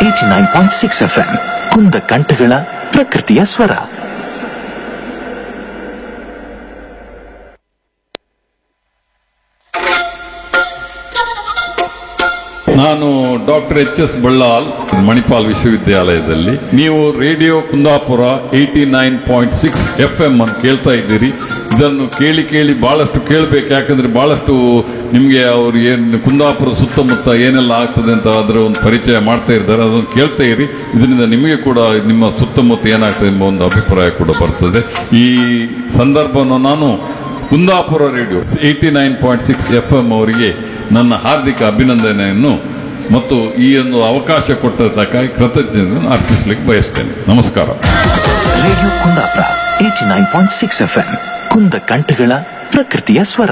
Eighty nine point six F M ಕುಂದ ಕಂಠಗಳ ಪ್ರಕೃತಿಯ ಸ್ವರ ನಾನು doctor H S Ballal Manipal ವಿಶ್ವವಿದ್ಯಾಲಯದಲ್ಲಿ ನೀವು radio Kundapura eighty nine point six F M ಅಂತ ಕೇಳ್ತಾ ಇದ್ದೀರಿ ಇದನ್ನು ಕೇಳಿ ಕೇಳಿ ಬಹಳಷ್ಟು ಕೇಳಬೇಕು ಯಾಕಂದ್ರೆ ಬಹಳಷ್ಟು ನಿಮಗೆ ಅವ್ರು ಏನು ಕುಂದಾಪುರ ಸುತ್ತಮುತ್ತ ಏನೆಲ್ಲ ಆಗ್ತದೆ ಅಂತ ಅದರ ಒಂದು ಪರಿಚಯ ಮಾಡ್ತಾ ಇದ್ದಾರೆ ಅದನ್ನು ಕೇಳ್ತಾ ಇರಿ ಇದರಿಂದ ನಿಮಗೆ ಕೂಡ ನಿಮ್ಮ ಸುತ್ತಮುತ್ತ ಏನಾಗ್ತದೆ ಎಂಬ ಒಂದು ಅಭಿಪ್ರಾಯ ಕೂಡ ಬರ್ತದೆ ಈ ಸಂದರ್ಭವನ್ನು ನಾನು Kundapura radio eighty nine point six F M ಅವರಿಗೆ ನನ್ನ ಹಾರ್ದಿಕ ಅಭಿನಂದನೆಯನ್ನು ಮತ್ತು ಈ ಒಂದು ಅವಕಾಶ ಕೊಟ್ಟದ್ದಕ್ಕಾಗಿ ಕೃತಜ್ಞತೆಯನ್ನು ಅರ್ಪಿಸಲಿಕ್ಕೆ ಬಯಸ್ತೇನೆ ನಮಸ್ಕಾರ radio Kundapura eighty nine point six F M ಕುಂದ ಕಂಠಗಳ ಪ್ರಕೃತಿಯ ಸ್ವರ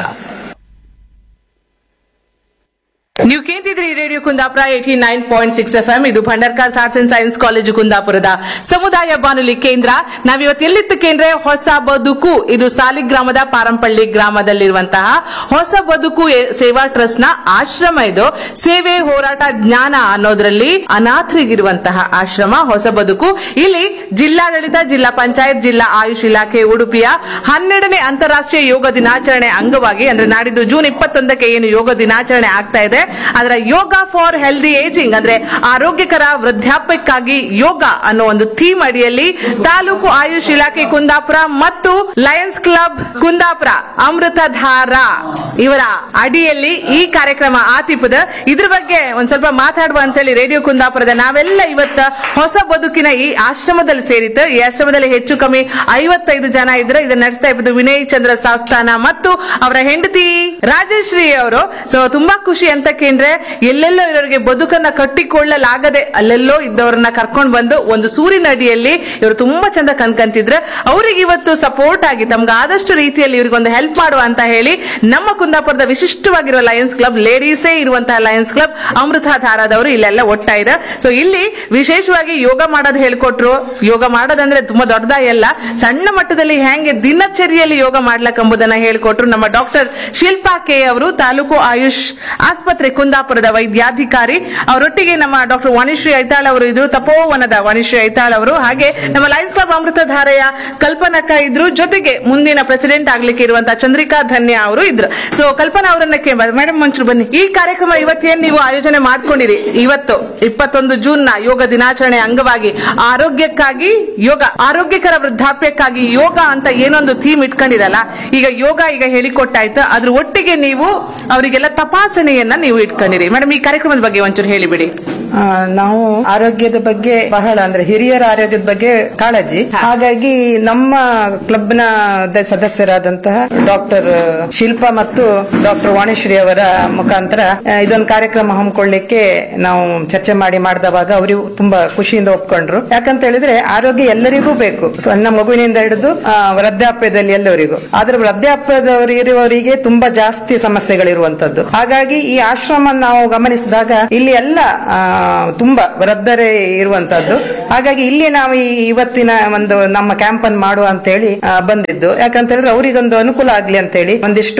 ನೀವು ಕೇಳ್ತಿದ್ರಿ radio Kundapura eighty nine point six F M ಇದು Bhandarkar arts and science college ಕುಂದಾಪುರದ ಸಮುದಾಯ ಬಾನುಲಿ ಕೇಂದ್ರ ನಾವಿವತ್ತು ಎಲ್ಲಿತ್ತು ಕೇಂದ್ರ ಹೊಸ ಬದುಕು ಇದು ಸಾಲಿಗ್ರಾಮದ ಪಾರಂಪಳ್ಳಿ ಗ್ರಾಮದಲ್ಲಿರುವಂತಹ ಹೊಸ ಬದುಕು ಎ- ಸೇವಾ ಟ್ರಸ್ಟ್ ನ ಆಶ್ರಮ ಇದು ಸೇವೆ ಹೋರಾಟ ಜ್ಞಾನ ಅನ್ನೋದ್ರಲ್ಲಿ ಅನಾಥರಿಗಿರುವಂತಹ ಆಶ್ರಮ ಹೊಸ ಬದುಕು ಇಲ್ಲಿ ಜಿಲ್ಲಾಡಳಿತ ಜಿಲ್ಲಾ ಪಂಚಾಯತ್ ಜಿಲ್ಲಾ ಆಯುಷ್ ಇಲಾಖೆ ಉಡುಪಿಯ ಹನ್ನೆರಡನೇ ಅಂತಾರಾಷ್ಟ್ರೀಯ ಯೋಗ ದಿನಾಚರಣೆ ಅಂಗವಾಗಿ ಅಂದ್ರೆ ನಾಡಿದ್ದು ಜೂನ್ ಇಪ್ಪತ್ತೊಂದಕ್ಕೆ ಏನು ಯೋಗ ದಿನಾಚರಣೆ ಆಗ್ತಾ ಇದೆ ಅದರ ಯೋಗ ಫಾರ್ ಹೆಲ್ದಿ ಏಜಿಂಗ್ ಅಂದ್ರೆ ಆರೋಗ್ಯಕರ ವೃದ್ಧಾಪ್ಯಕ್ಕಾಗಿ ಯೋಗ ಅನ್ನೋ ಒಂದು ಥೀಮ್ ಅಡಿಯಲ್ಲಿ ತಾಲೂಕು ಆಯುಷ್ ಇಲಾಖೆ ಕುಂದಾಪುರ ಮತ್ತು ಲಯನ್ಸ್ ಕ್ಲಬ್ ಕುಂದಾಪುರ ಅಮೃತಧಾರ ಇವರ ಅಡಿಯಲ್ಲಿ ಈ ಕಾರ್ಯಕ್ರಮ ಆತಿಪದ ಇದ್ರ ಬಗ್ಗೆ ಒಂದ್ ಸ್ವಲ್ಪ ಮಾತಾಡುವ ಅಂತೇಳಿ ರೇಡಿಯೋ ಕುಂದಾಪುರದ ನಾವೆಲ್ಲ ಇವತ್ತ ಹೊಸ ಬದುಕಿನ ಈ ಆಶ್ರಮದಲ್ಲಿ ಸೇರಿತ್ತು ಈ ಆಶ್ರಮದಲ್ಲಿ ಹೆಚ್ಚು ಕಮ್ಮಿ ಐವತ್ತೈದು ಜನ ಇದ್ರೆ ಇದನ್ನ ನಡೆಸ್ತಾ ಇರೋದು ವಿನಯ್ ಚಂದ್ರ ಸಾಸ್ತಾನ ಮತ್ತು ಅವರ ಹೆಂಡತಿ ರಾಜಶ್ರೀ ಅವರು ಸೊ ತುಂಬಾ ಖುಷಿ ಅಂತ ಕೇಂದ್ರೆ ಎಲ್ಲೆಲ್ಲೋ ಇವರಿಗೆ ಬದುಕನ್ನ ಕಟ್ಟಿಕೊಳ್ಳಲಾಗದೆ ಅಲ್ಲೆಲ್ಲೋ ಇದ್ದವರನ್ನ ಕರ್ಕೊಂಡು ಬಂದು ಒಂದು ಸೂರಿನ ಅಡಿಯಲ್ಲಿ ಇವರು ತುಂಬಾ ಚಂದ ಕನ್ಕಂತಿದ್ರು ಅವರಿಗೆ ಇವತ್ತು ಸಪೋರ್ಟ್ ಆಗಿ ತಮ್ಗೆ ಆದಷ್ಟು ರೀತಿಯಲ್ಲಿ ಇವರಿಗೊಂದು ಹೆಲ್ಪ್ ಮಾಡುವ ಅಂತ ಹೇಳಿ ನಮ್ಮ ಕುಂದಾಪುರದ ವಿಶಿಷ್ಟವಾಗಿರುವ ಲಯನ್ಸ್ ಕ್ಲಬ್ ಲೇಡೀಸೇ ಇರುವಂತಹ ಲಯನ್ಸ್ ಕ್ಲಬ್ ಅಮೃತಧಾರದವರು ಇಲ್ಲೆಲ್ಲ ಒಟ್ಟಾಯಿರ ಸೊ ಇಲ್ಲಿ ವಿಶೇಷವಾಗಿ ಯೋಗ ಮಾಡೋದು ಹೇಳ್ಕೊಟ್ರು ಯೋಗ ಮಾಡೋದಂದ್ರೆ ತುಂಬಾ ದೊಡ್ಡದಾಯಲ್ಲ ಸಣ್ಣ ಮಟ್ಟದಲ್ಲಿ ಹೆಂಗೆ ದಿನಚರಿಯಲ್ಲಿ ಯೋಗ ಮಾಡ್ಲಕ್ಕಂಬುದನ್ನ ಹೇಳ್ಕೊಟ್ರು ನಮ್ಮ ಡಾಕ್ಟರ್ ಶಿಲ್ಪಾ ಕೆ ಅವರು ತಾಲೂಕು ಆಯುಷ್ ಆಸ್ಪತ್ರೆ ಕುಂದಾಪುರದ ವೈದ್ಯಾಧಿಕಾರಿ ಅವರೊಟ್ಟಿಗೆ ನಮ್ಮ ಡಾಕ್ಟರ್ ವಾಣಿಶ್ರೀ ಐತಾಳ್ ಅವರು ಇದ್ರು ತಪೋವನದ ವಾಣಿಶ್ರೀ ಐತಾಳ್ ಅವರು ಹಾಗೆ ನಮ್ಮ ಲಯನ್ಸ್ ಕ್ಲಬ್ ಅಮೃತಧಾರೆಯ ಕಲ್ಪನಕ್ಕ ಇದ್ರು ಜೊತೆಗೆ ಮುಂದಿನ ಪ್ರೆಸಿಡೆಂಟ್ ಆಗ್ಲಿಕ್ಕೆ ಇರುವಂತಹ ಚಂದ್ರಿಕಾ ಧನ್ಯ ಅವರು ಇದ್ರು ಸೊ ಕಲ್ಪನಾ ಅವರನ್ನ ಕೇಳ ಮೇಡಮ್ ಮಂಚೂರು ಬನ್ನಿ ಈ ಕಾರ್ಯಕ್ರಮ ಇವತ್ತೇನ್ ನೀವು ಆಯೋಜನೆ ಮಾಡ್ಕೊಂಡಿರಿ ಇವತ್ತು ಇಪ್ಪತ್ತೊಂದು ಜೂನ್ ನ ಯೋಗ ದಿನಾಚರಣೆ ಅಂಗವಾಗಿ ಆರೋಗ್ಯಕ್ಕಾಗಿ ಯೋಗ ಆರೋಗ್ಯಕರ ವೃದ್ಧಾಪ್ಯಕ್ಕಾಗಿ ಯೋಗ ಅಂತ ಏನೊಂದು ಥೀಮ್ ಇಟ್ಕೊಂಡಿರಲ್ಲ ಈಗ ಯೋಗ ಈಗ ಹೇಳಿಕೊಟ್ಟಾಯ್ತು ಅದ್ರ ಒಟ್ಟಿಗೆ ನೀವು ಅವರಿಗೆಲ್ಲ ತಪಾಸಣೆಯನ್ನ ನೀವು ಇಟ್ಕೊಂಡಿರಿ ಮೇಡಮ್ ಈ ಕಾರ್ಯಕ್ರಮದ ಬಗ್ಗೆ ಒಂಚೂರು ಹೇಳಿಬಿಡಿ ಆ, ನಾವು ಆರೋಗ್ಯದ ಬಗ್ಗೆ ಬಹಳ ಅಂದ್ರೆ ಹಿರಿಯರ ಆರೋಗ್ಯದ ಬಗ್ಗೆ ಕಾಳಜಿ ಹಾಗಾಗಿ ನಮ್ಮ ಕ್ಲಬ್ನ ದ- ಸದಸ್ಯರಾದಂತಹ ಡಾಕ್ಟರ್ ಶಿಲ್ಪಾ ಮತ್ತು ಡಾಕ್ಟರ್ ವಾಣಿಶ್ರೀ ಅವರ ಮುಖಾಂತರ ಆ, ಇದೊಂದು ಕಾರ್ಯಕ್ರಮ ಹಮ್ಮಿಕೊಳ್ಳಿಕ್ಕೆ ನಾವು ಚರ್ಚೆ ಮಾಡಿ ಮಾಡಿದವಾಗ ಅವರು ತುಂಬಾ ಖುಷಿಯಿಂದ ಒಪ್ಕೊಂಡ್ರು ಯಾಕಂತ ಹೇಳಿದ್ರೆ ಆರೋಗ್ಯ ಎಲ್ಲರಿಗೂ ಬೇಕು ಸಣ್ಣ ಮಗುವಿನಿಂದ ಹಿಡಿದು ಆ, ವೃದ್ಧಾಪ್ಯದಲ್ಲಿ ಎಲ್ಲರಿಗೂ ಆದ್ರೆ ವೃದ್ಧಾಪ್ಯದವರಿರುವವರಿಗೆ ತುಂಬಾ ಜಾಸ್ತಿ ಸಮಸ್ಯೆಗಳಿರುವಂತದ್ದು ಹಾಗಾಗಿ ಈ ಆಶ್ರಮ ನಾವು ಗಮನಿಸಿದಾಗ ಇಲ್ಲಿ ಎಲ್ಲ ಆ, ತುಂಬಾ ವೃದ್ಧರೇ ಇರುವಂತದ್ದು ಹಾಗಾಗಿ ಇಲ್ಲಿ ನಾವು ಈ ಇವತ್ತಿನ ಒಂದು ನಮ್ಮ ಕ್ಯಾಂಪ್ ಅನ್ನು ಮಾಡುವ ಅಂತ ಹೇಳಿ ಆ, ಬಂದಿದ್ದು ಯಾಕಂತ ಹೇಳಿದ್ರೆ ಅವರಿಗೊಂದು ಅನುಕೂಲ ಆಗ್ಲಿ ಅಂತ ಹೇಳಿ ಒಂದಿಷ್ಟು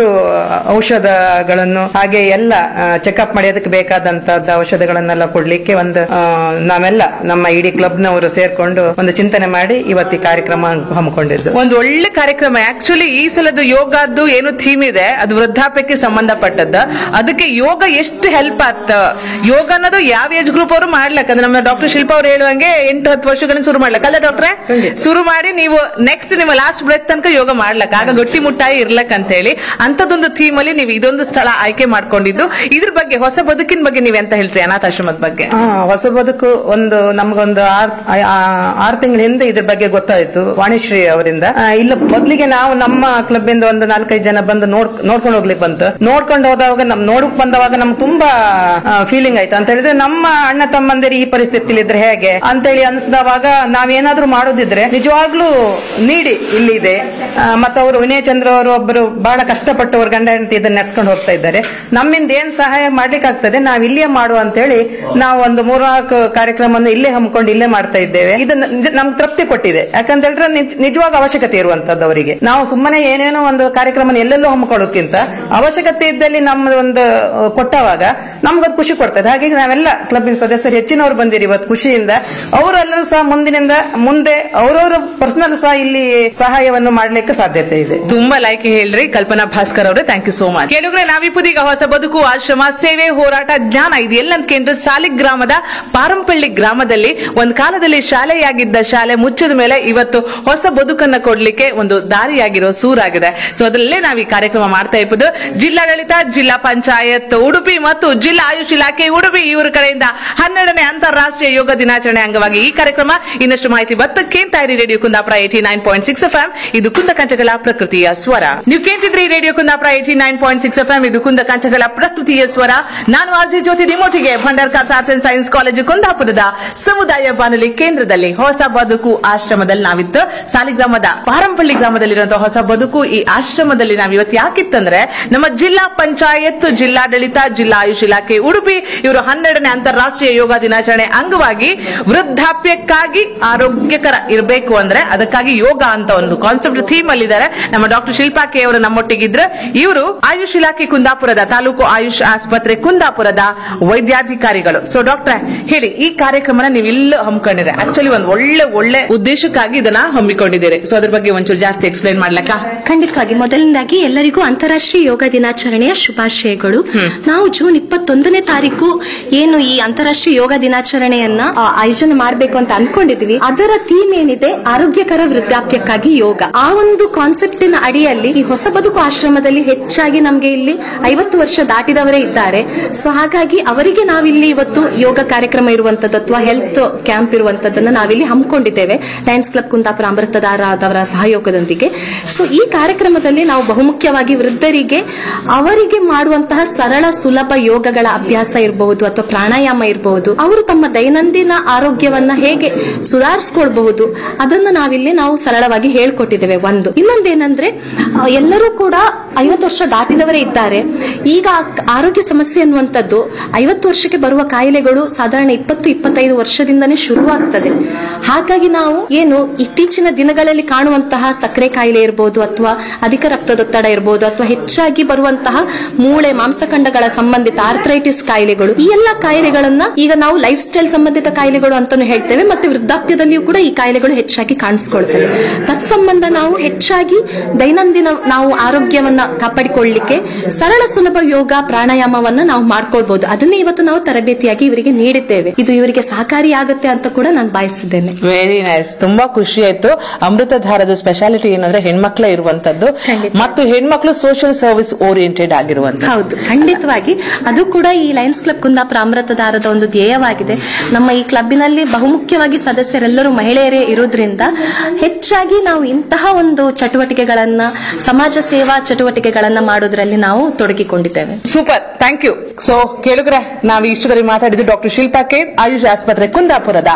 ಔಷಧಗಳನ್ನು ಹಾಗೆ ಎಲ್ಲ ಚೆಕಪ್ ಮಾಡೋದಕ್ಕೆ ಬೇಕಾದಂತದ್ದು ಔಷಧಗಳನ್ನೆಲ್ಲ ಕೊಡ್ಲಿಕ್ಕೆ ಒಂದು ಆ, ನಾವೆಲ್ಲ ನಮ್ಮ ಇಡೀ ಕ್ಲಬ್ನವರು ಸೇರ್ಕೊಂಡು ಒಂದು ಚಿಂತನೆ ಮಾಡಿ ಇವತ್ತು ಈ ಕಾರ್ಯಕ್ರಮ ಹಮ್ಮಿಕೊಂಡಿದ್ದು ಒಂದು ಒಳ್ಳೆ ಕಾರ್ಯಕ್ರಮ ಆಕ್ಚುಲಿ ಈ ಸಲದ ಯೋಗದ್ದು ಏನು ಥೀಮ್ ಇದೆ ಅದು ವೃದ್ಧಾಪ್ಯಕ್ಕೆ ಸಂಬಂಧಪಟ್ಟದ್ದು ಅದಕ್ಕೆ ಯೋಗ ಎಷ್ಟು ಹೆಲ್ಪ್ ಆಗ್ತ ಯೋಗ ಅನ್ನೋದು ಯಾವ ಏಜ್ ಗ್ರೂಪ್ ಅವರು ಮಾಡ್ಲಕ್ಕ ಅಂದ್ರೆ ನಮ್ಮ ಡಾಕ್ಟರ್ ಶಿಲ್ಪ ಅವ್ರು ಹೇಳುವಂಗೆ ಎಂಟು ಹತ್ತು ವರ್ಷಗಳಿಂದ ಶುರು ಮಾಡ್ಲಕ್ಕ ಅಲ್ಲ ಡಾಕ್ಟ್ರೆ ಶುರು ಮಾಡಿ ನೀವು ನೆಕ್ಸ್ಟ್ ನಿಮ್ಮ ಲಾಸ್ಟ್ ಬ್ರೇಕ್ ತನಕ ಯೋಗ ಮಾಡ್ಲಕ್ಕ ಆಗ ಗಟ್ಟಿ ಮುಟ್ಟಾಯಿ ಇರ್ಲಕ್ ಅಂತ ಹೇಳಿ ಅಂತದೊಂದು ಥೀಮ್ ಅಲ್ಲಿ ನೀವು ಇದೊಂದು ಸ್ಥಳ ಆಯ್ಕೆ ಮಾಡ್ಕೊಂಡಿದ್ದು ಇದ್ರ ಬಗ್ಗೆ ಹೊಸ ಬದುಕಿನ ಬಗ್ಗೆ ನೀವ್ ಎಂತ ಹೇಳ್ತೀರಿ ಅನಾಥಾಶ್ರಮದ ಬಗ್ಗೆ ಆ, ಹೊಸ ಬದುಕು ಒಂದು ನಮ್ಗೊಂದು ಆರ್ ಆ- ಆರ್ ತಿಂಗಳ ಹಿಂದೆ ಇದ್ರ ಬಗ್ಗೆ ಗೊತ್ತಾಯ್ತು ವಾಣಿಶ್ರೀ ಅವರಿಂದ ಆ, ಇಲ್ಲ ಮೊದ್ಲಿಗೆ ನಾವು ನಮ್ಮ ಕ್ಲಬ್ ಇಂದ ಒಂದು ನಾಲ್ಕೈದು ಜನ ಬಂದು ನೋಡ್ ನೋಡ್ಕೊಂಡು ಹೋಗ್ಲಿಕ್ಕೆ ಬಂತು ನೋಡ್ಕೊಂಡು ಹೋದವಾಗ ನಮ್ ನೋಡಕ್ ಬಂದವಾಗ ನಮ್ಗೆ ತುಂಬಾ ಫೀಲಿಂಗ್ ಆಯ್ತು ಅಂತ ಹೇಳಿದ್ರೆ ನಮ್ಮ ಅಣ್ಣ ತಮ್ಮಂದಿರು ಈ ಪರಿಸ್ಥಿತಿಲಿ ಇದ್ರೆ ಹೇಗೆ ಅಂತ ಹೇಳಿ ಅನಿಸಿದವಾಗ ನಾವೇನಾದ್ರೂ ಮಾಡೋದಿದ್ರೆ ನಿಜವಾಗ್ಲೂ ನೀಡಿ ಇಲ್ಲಿದೆ ಆ, ಮತ್ತು ಅವರು ವಿನಯ್ ಚಂದ್ರ ಅವರು ಒಬ್ಬರು ಬಹಳ ಕಷ್ಟಪಟ್ಟು ಅವ್ರ ಗಂಡ ಹೆಂಡತಿ ಇದನ್ನ ನಡೆಸ್ಕೊಂಡು ಹೋಗ್ತಾ ಇದ್ದಾರೆ ನಮ್ಮಿಂದ ಏನ್ ಸಹಾಯ ಮಾಡ್ಲಿಕ್ಕೆ ಆಗ್ತದೆ ನಾವ್ ಇಲ್ಲೇ ಮಾಡುವ ಅಂತ ಹೇಳಿ ನಾವು ಒಂದು ಮೂರ್ನಾಲ್ಕು ಕಾರ್ಯಕ್ರಮವನ್ನು ಇಲ್ಲೇ ಹಮ್ಮಿಕೊಂಡು ಇಲ್ಲೇ ಮಾಡ್ತಾ ಇದ್ದೇವೆ ಇದು ನ- ನಮ್ಗೆ ತೃಪ್ತಿ ಕೊಟ್ಟಿದೆ ಯಾಕಂತ ಹೇಳಿದ್ರೆ ನಿಜ- ನಿಜವಾಗ ಅವಶ್ಯಕತೆ ಇರುವಂತದ್ದು ಅವರಿಗೆ ನಾವು ಸುಮ್ಮನೆ ಏನೇನೋ ಒಂದು ಕಾರ್ಯಕ್ರಮ ಎಲ್ಲೆಲ್ಲೋ ಹಮ್ಮಿಕೊಳ್ಳೋದ್ಕಿಂತ ಅವಶ್ಯಕತೆ ಇದ್ದಲ್ಲಿ ನಮ್ಮ ಒಂದು ಆ, ಕೊಟ್ಟವಾಗ ನಮ್ಗದು ಖುಷಿ ಕೊಡ್ತದೆ ಹಾಗಾಗಿ ನಾವೆಲ್ಲ ಕ್ಲಬ್ಬಿನ ಸದಸ್ಯರು ಹೆಚ್ಚಿನವರು ಬಂದಿರಿ ಇವತ್ತು ಖುಷಿಯಿಂದ ಅವರೆಲ್ಲರೂ ಸಹ ಮುಂದಿನಿಂದ ಮುಂದೆ ಅವರವರ ಪರ್ಸನಲ್ ಸಹ ಇಲ್ಲಿ ಸಹಾಯವನ್ನು ಮಾಡ್ಲಿಕ್ಕೆ ಸಾಧ್ಯತೆ ಇದೆ ತುಂಬಾ ಲೈಕ್ ಹೇಳ್ರಿ ಕಲ್ಪನಾ ಭಾಸ್ಕರ್ ಅವರೇ ಥ್ಯಾಂಕ್ ಯು ಸೋ ಮಚ್ ಕೇಳಿದ್ರೆ ನಾವಿಪ್ಪದೀಗ ಹೊಸ ಬದುಕು ಆಶ್ರಮ ಸೇವೆ ಹೋರಾಟ ಜ್ಞಾನ ಇದೆಲ್ಲ ಕೇಂದ್ರ ಸಾಲಿಗ್ರಾಮದ ಪಾರಂಪಳ್ಳಿ ಗ್ರಾಮದಲ್ಲಿ ಒಂದ್ ಕಾಲದಲ್ಲಿ ಶಾಲೆಯಾಗಿದ್ದ ಶಾಲೆ ಮುಚ್ಚಿದ ಮೇಲೆ ಇವತ್ತು ಹೊಸ ಬದುಕನ್ನ ಕೊಡ್ಲಿಕ್ಕೆ ಒಂದು ದಾರಿಯಾಗಿರೋ ಸೂರಾಗಿದೆ ಸೊ ಅದರಲ್ಲೇ ನಾವು ಈ ಕಾರ್ಯಕ್ರಮ ಮಾಡ್ತಾ ಇಪ್ಪದು ಜಿಲ್ಲಾಡಳಿತ ಜಿಲ್ಲಾ ಪಂಚಾಯತ್ ಉಡುಪಿ ಮತ್ತು ಜಿಲ್ಲಾ ಆಯುಷ್ ಇಲಾಖೆ ಉಡುಪಿ ಇವರ ಕಡೆಯಿಂದ ಹನ್ನೆರಡನೇ ಅಂತಾರಾಷ್ಟ್ರೀಯ ಯೋಗ ದಿನಾಚರಣೆ ಅಂಗವಾಗಿ ಈ ಕಾರ್ಯಕ್ರಮ ಇನ್ನಷ್ಟು ಮಾಹಿತಿ ಬತ್ತ ಕೇಂತಾಯಿರಿ radio Kundapura eighty nine point six F ಇದು ಕುಂದ ಕಂಠಗಳ ಪ್ರಕೃತಿಯ ಸ್ವರ ನೀವು ಕೇಳ್ತಿದ್ರಿ radio Kundapura eighty nine point six F ಇದು ಕುಂದ ಕಂಠಗಳ ಪ್ರಕೃತಿಯ ಸ್ವರ ನಾನು ಆರ್ಜಿ ಜ್ಯೋತಿ ನಿಮೋಟಿಗೆ Bhandarkar arts and science college ಕುಂದಾಪುರದ ಸಮುದಾಯ ಬಾನುಲಿ ಕೇಂದ್ರದಲ್ಲಿ ಹೊಸ ಬದುಕು ಆಶ್ರಮದಲ್ಲಿ ನಾವಿತ್ತು ಸಾಲಿಗ್ರಾಮದ ಪಾರಂಪಳ್ಳಿ ಗ್ರಾಮದಲ್ಲಿರುವಂತಹ ಹೊಸ ಬದುಕು ಈ ಆಶ್ರಮದಲ್ಲಿ ನಾವು ಇವತ್ತು ಯಾಕಿತ್ತಂದ್ರೆ ನಮ್ಮ ಜಿಲ್ಲಾ ಪಂಚಾಯತ್ ಜಿಲ್ಲಾಡಳಿತ ಜಿಲ್ಲಾ ಆಯುಷ್ ಇಲಾಖೆ ಉಡುಪಿ ಇವರು ಹನ್ನೆರಡನೇ ಅಂತಾರಾಷ್ಟ್ರೀಯ ಯೋಗ ದಿನಾಚರಣೆ ಅಂಗವಾಗಿ ವೃದ್ಧಾಪ್ಯಕ್ಕಾಗಿ ಆರೋಗ್ಯಕರ ಇರಬೇಕು ಅಂದ್ರೆ ಅದಕ್ಕಾಗಿ ಯೋಗ ಅಂತ ಒಂದು ಕಾನ್ಸೆಪ್ಟ್ ಥೀಮ್ ಅಲ್ಲಿ ಇದ್ದಾರೆ ನಮ್ಮ ಡಾಕ್ಟರ್ ಶಿಲ್ಪಾ ಕೆ ಅವರು ನಮ್ಮೊಟ್ಟಿಗಿದ್ರೆ ಇವರು ಆಯುಷ್ ಇಲಾಖೆ ಕುಂದಾಪುರದ ತಾಲೂಕು ಆಯುಷ್ ಆಸ್ಪತ್ರೆ ಕುಂದಾಪುರದ ವೈದ್ಯಾಧಿಕಾರಿಗಳು ಸೊ ಡಾಕ್ಟ್ರೆ ಹೇಳಿ ಈ ಕಾರ್ಯಕ್ರಮನ ನೀವು ಇಲ್ಲ ಹಮ್ಮಿಕೊಂಡಿದ್ರೆ ಆಕ್ಚುಲಿ ಒಂದು ಒಳ್ಳೆ ಒಳ್ಳೆ ಉದ್ದೇಶಕ್ಕಾಗಿ ಇದನ್ನ ಹಮ್ಮಿಕೊಂಡಿದ್ದೀರಿ ಸೊ ಅದ್ರ ಬಗ್ಗೆ ಒಂಚೂರು ಜಾಸ್ತಿ ಎಕ್ಸ್ಪ್ಲೈನ್ ಮಾಡ್ಲಕ್ಕ ಖಂಡಿತವಾಗಿ ಮೊದಲನೇದಾಗಿ ಎಲ್ಲರಿಗೂ ಅಂತಾರಾಷ್ಟ್ರೀಯ ಯೋಗ ದಿನಾಚರಣೆಯ ಶುಭಾಶಯಗಳು ನಾವು ಜೂನ್ ಇಪ್ಪತ್ತೊಂದನೇ ತಾರೀಕು ಏನು ಈ ಅಂತಾರಾಷ್ಟ್ರೀಯ ಯೋಗ ದಿನಾಚರಣೆಯನ್ನ ಆ, ಆಯೋಜನೆ ಮಾಡಬೇಕು ಅಂತ ಅನ್ಕೊಂಡಿದ್ವಿ ಅದರ ಥೀಮ್ ಏನಿದೆ ಆರೋಗ್ಯಕರ ವೃದ್ಧಾಪ್ಯಕ್ಕಾಗಿ ಯೋಗ ಆ ಒಂದು ಕಾನ್ಸೆಪ್ಟಿನ ಅಡಿಯಲ್ಲಿ ಈ ಹೊಸ ಬದುಕು ಆಶ್ರಮದಲ್ಲಿ ಹೆಚ್ಚಾಗಿ ನಮ್ಗೆ ಇಲ್ಲಿ ಐವತ್ತು ವರ್ಷ ದಾಟಿದವರೇ ಇದ್ದಾರೆ ಸೊ ಹಾಗಾಗಿ ಅವರಿಗೆ ನಾವಿಲ್ಲಿ ಇವತ್ತು ಯೋಗ ಕಾರ್ಯಕ್ರಮ ಇರುವಂತದ್ದು ಅಥವಾ ಹೆಲ್ತ್ ಕ್ಯಾಂಪ್ ಇರುವಂತದ್ದನ್ನ ನಾವಿಲ್ಲಿ ಹಮ್ಮಿಕೊಂಡಿದ್ದೇವೆ ಲಯನ್ಸ್ ಕ್ಲಬ್ ಕುಂದಾಪುರ ಅಮೃತಧಾರದವರ ಸಹಯೋಗದೊಂದಿಗೆ ಸೊ ಈ ಕಾರ್ಯಕ್ರಮದಲ್ಲಿ ನಾವು ಬಹುಮುಖ್ಯವಾಗಿ ವೃದ್ಧರಿಗೆ ಅವರಿಗೆ ಮಾಡುವಂತಹ ಸರಳ ಸುಲಭ ಯೋಗಗಳ ಅಭ್ಯಾಸ ಇರಬಹುದು ಅಥವಾ ಪ್ರಾಣಾಯಾಮ ಇರಬಹುದು ಅವರು ತಮ್ಮ ದೈನಂದಿನ ಆರೋಗ್ಯವನ್ನ ಹೇಗೆ ಸುಧಾರಿಸಿಕೊಳ್ಬಹುದು ಅದನ್ನ ನಾವಿಲ್ಲಿ ನಾವು ಸರಳವಾಗಿ ಹೇಳ್ಕೊಟ್ಟಿದ್ದೇವೆ ಒಂದು ಇನ್ನೊಂದೇನಂದ್ರೆ ಆ, ಎಲ್ಲರೂ ಕೂಡ ಐವತ್ತು ವರ್ಷ ದಾಟಿದವರೇ ಇದ್ದಾರೆ ಈಗ ಆ- ಆರೋಗ್ಯ ಸಮಸ್ಯೆ ಅನ್ನುವಂಥದ್ದು ಐವತ್ತು ವರ್ಷಕ್ಕೆ ಬರುವ ಕಾಯಿಲೆಗಳು ಸಾಧಾರಣ ಇಪ್ಪತ್ತು ಇಪ್ಪತ್ತೈದು ವರ್ಷದಿಂದನೇ ಶುರುವಾಗ್ತದೆ ಹಾಗಾಗಿ ನಾವು ಏನು ಇತ್ತೀಚಿನ ದಿನಗಳಲ್ಲಿ ಕಾಣುವಂತಹ ಸಕ್ಕರೆ ಕಾಯಿಲೆ ಇರಬಹುದು ಅಥವಾ ಅಧಿಕ ರಕ್ತದೊತ್ತಡ ಇರಬಹುದು ಅಥವಾ ಹೆಚ್ಚಾಗಿ ಬರುವಂತಹ ಮೂಳೆ ಮಾಂಸಖಂಡಗಳ ಸಂಬಂಧಿತ ಆರ್ಥರೈಟಿಸ್ ಕಾಯಿಲೆಗಳು ಈ ಎಲ್ಲ ಕಾಯಿಲೆಗಳನ್ನ ಈಗ ನಾವು ಲೈಫ್ ಸ್ಟೈಲ್ ಸಂಬಂಧಿತ ಕಾಯಿಲೆಗಳು ಅಂತಾನು ಹೇಳ್ತೇವೆ ಮತ್ತೆ ವೃದ್ಧಾಪ್ಯದಲ್ಲಿಯೂ ಕೂಡ ಈ ಕಾಯಿಲೆಗಳು ಹೆಚ್ಚಾಗಿ ಕಾಣಿಸ್ಕೊಳ್ತವೆ ತತ್ಸಂಬಂಧ ನಾವು ಹೆಚ್ಚಾಗಿ ದೈನಂದಿನ ನಾವು ಆರೋಗ್ಯವನ್ನ ಕಾಪಾಡಿಕೊಳ್ಳಲಿಕ್ಕೆ ಸರಳ ಸುಲಭ ಯೋಗ ಪ್ರಾಣಾಯಾಮವನ್ನ ನಾವು ಮಾಡ್ಕೊಳ್ಬಹುದು ಅದನ್ನೇ ಇವತ್ತು ನಾವು ತರಬೇತಿಯಾಗಿ ಇವರಿಗೆ ನೀಡಿದ್ದೇವೆ ಇದು ಇವರಿಗೆ ಸಹಕಾರಿಯಾಗುತ್ತೆ ಅಂತ ಕೂಡ ನಾನು ಭಾವಿಸಿದ್ದೇನೆ ವೆರಿ ನೈಸ್ ತುಂಬಾ ಖುಷಿ ಆಯ್ತು ಅಮೃತಧಾರದ ಸ್ಪೆಷಾಲಿಟಿ ಏನಂದ್ರೆ ಹೆಣ್ಮಕ್ಳೇ ಇರುವಂತದ್ದು ಖಂಡಿತ. ಮತ್ತು ಹೆಣ್ಮಕ್ಳು ಸೋಷಿಯಲ್ ಸರ್ವಿಸ್ ಓರಿಯೆಂಟೆಡ್ ಆಗಿರುವಂತ ಹೌದು ಖಂಡಿತವಾಗಿ ಅದು ಕೂಡ ಈ ಲಯನ್ಸ್ ಕ್ಲಬ್ ಕುಂದಾಪುರ ಅಮೃತಧಾರದ ಒಂದು ಧ್ಯೇಯವಾಗಿದೆ ನಮ್ಮ ಈ ಕ್ಲಬ್ಬಿನಲ್ಲಿ ಬಹುಮುಖ್ಯವಾಗಿ ಸದಸ್ಯರೆಲ್ಲರೂ ಮಹಿಳೆಯರೇ ಇರೋದ್ರಿಂದ ಹೆಚ್ಚಾಗಿ ನಾವು ಇಂತಹ ಒಂದು ಚಟುವಟಿಕೆಗಳನ್ನ ಸಮಾಜ ಸೇವಾ ಚಟುವಟಿಕೆಗಳನ್ನ ಮಾಡೋದ್ರಲ್ಲಿ ನಾವು ತೊಡಗಿಕೊಂಡಿದ್ದೇವೆ ಸೂಪರ್ ಥ್ಯಾಂಕ್ ಯು ಸೊ ಕೇಳಿದ್ರೆ ನಾವು ಇಷ್ಟದಲ್ಲಿ ಮಾತಾಡಿದ್ದು ಡಾಕ್ಟರ್ ಶಿಲ್ಪಾ ಕೆ ಆಯುಷ್ ಆಸ್ಪತ್ರೆ ಕುಂದಾಪುರದ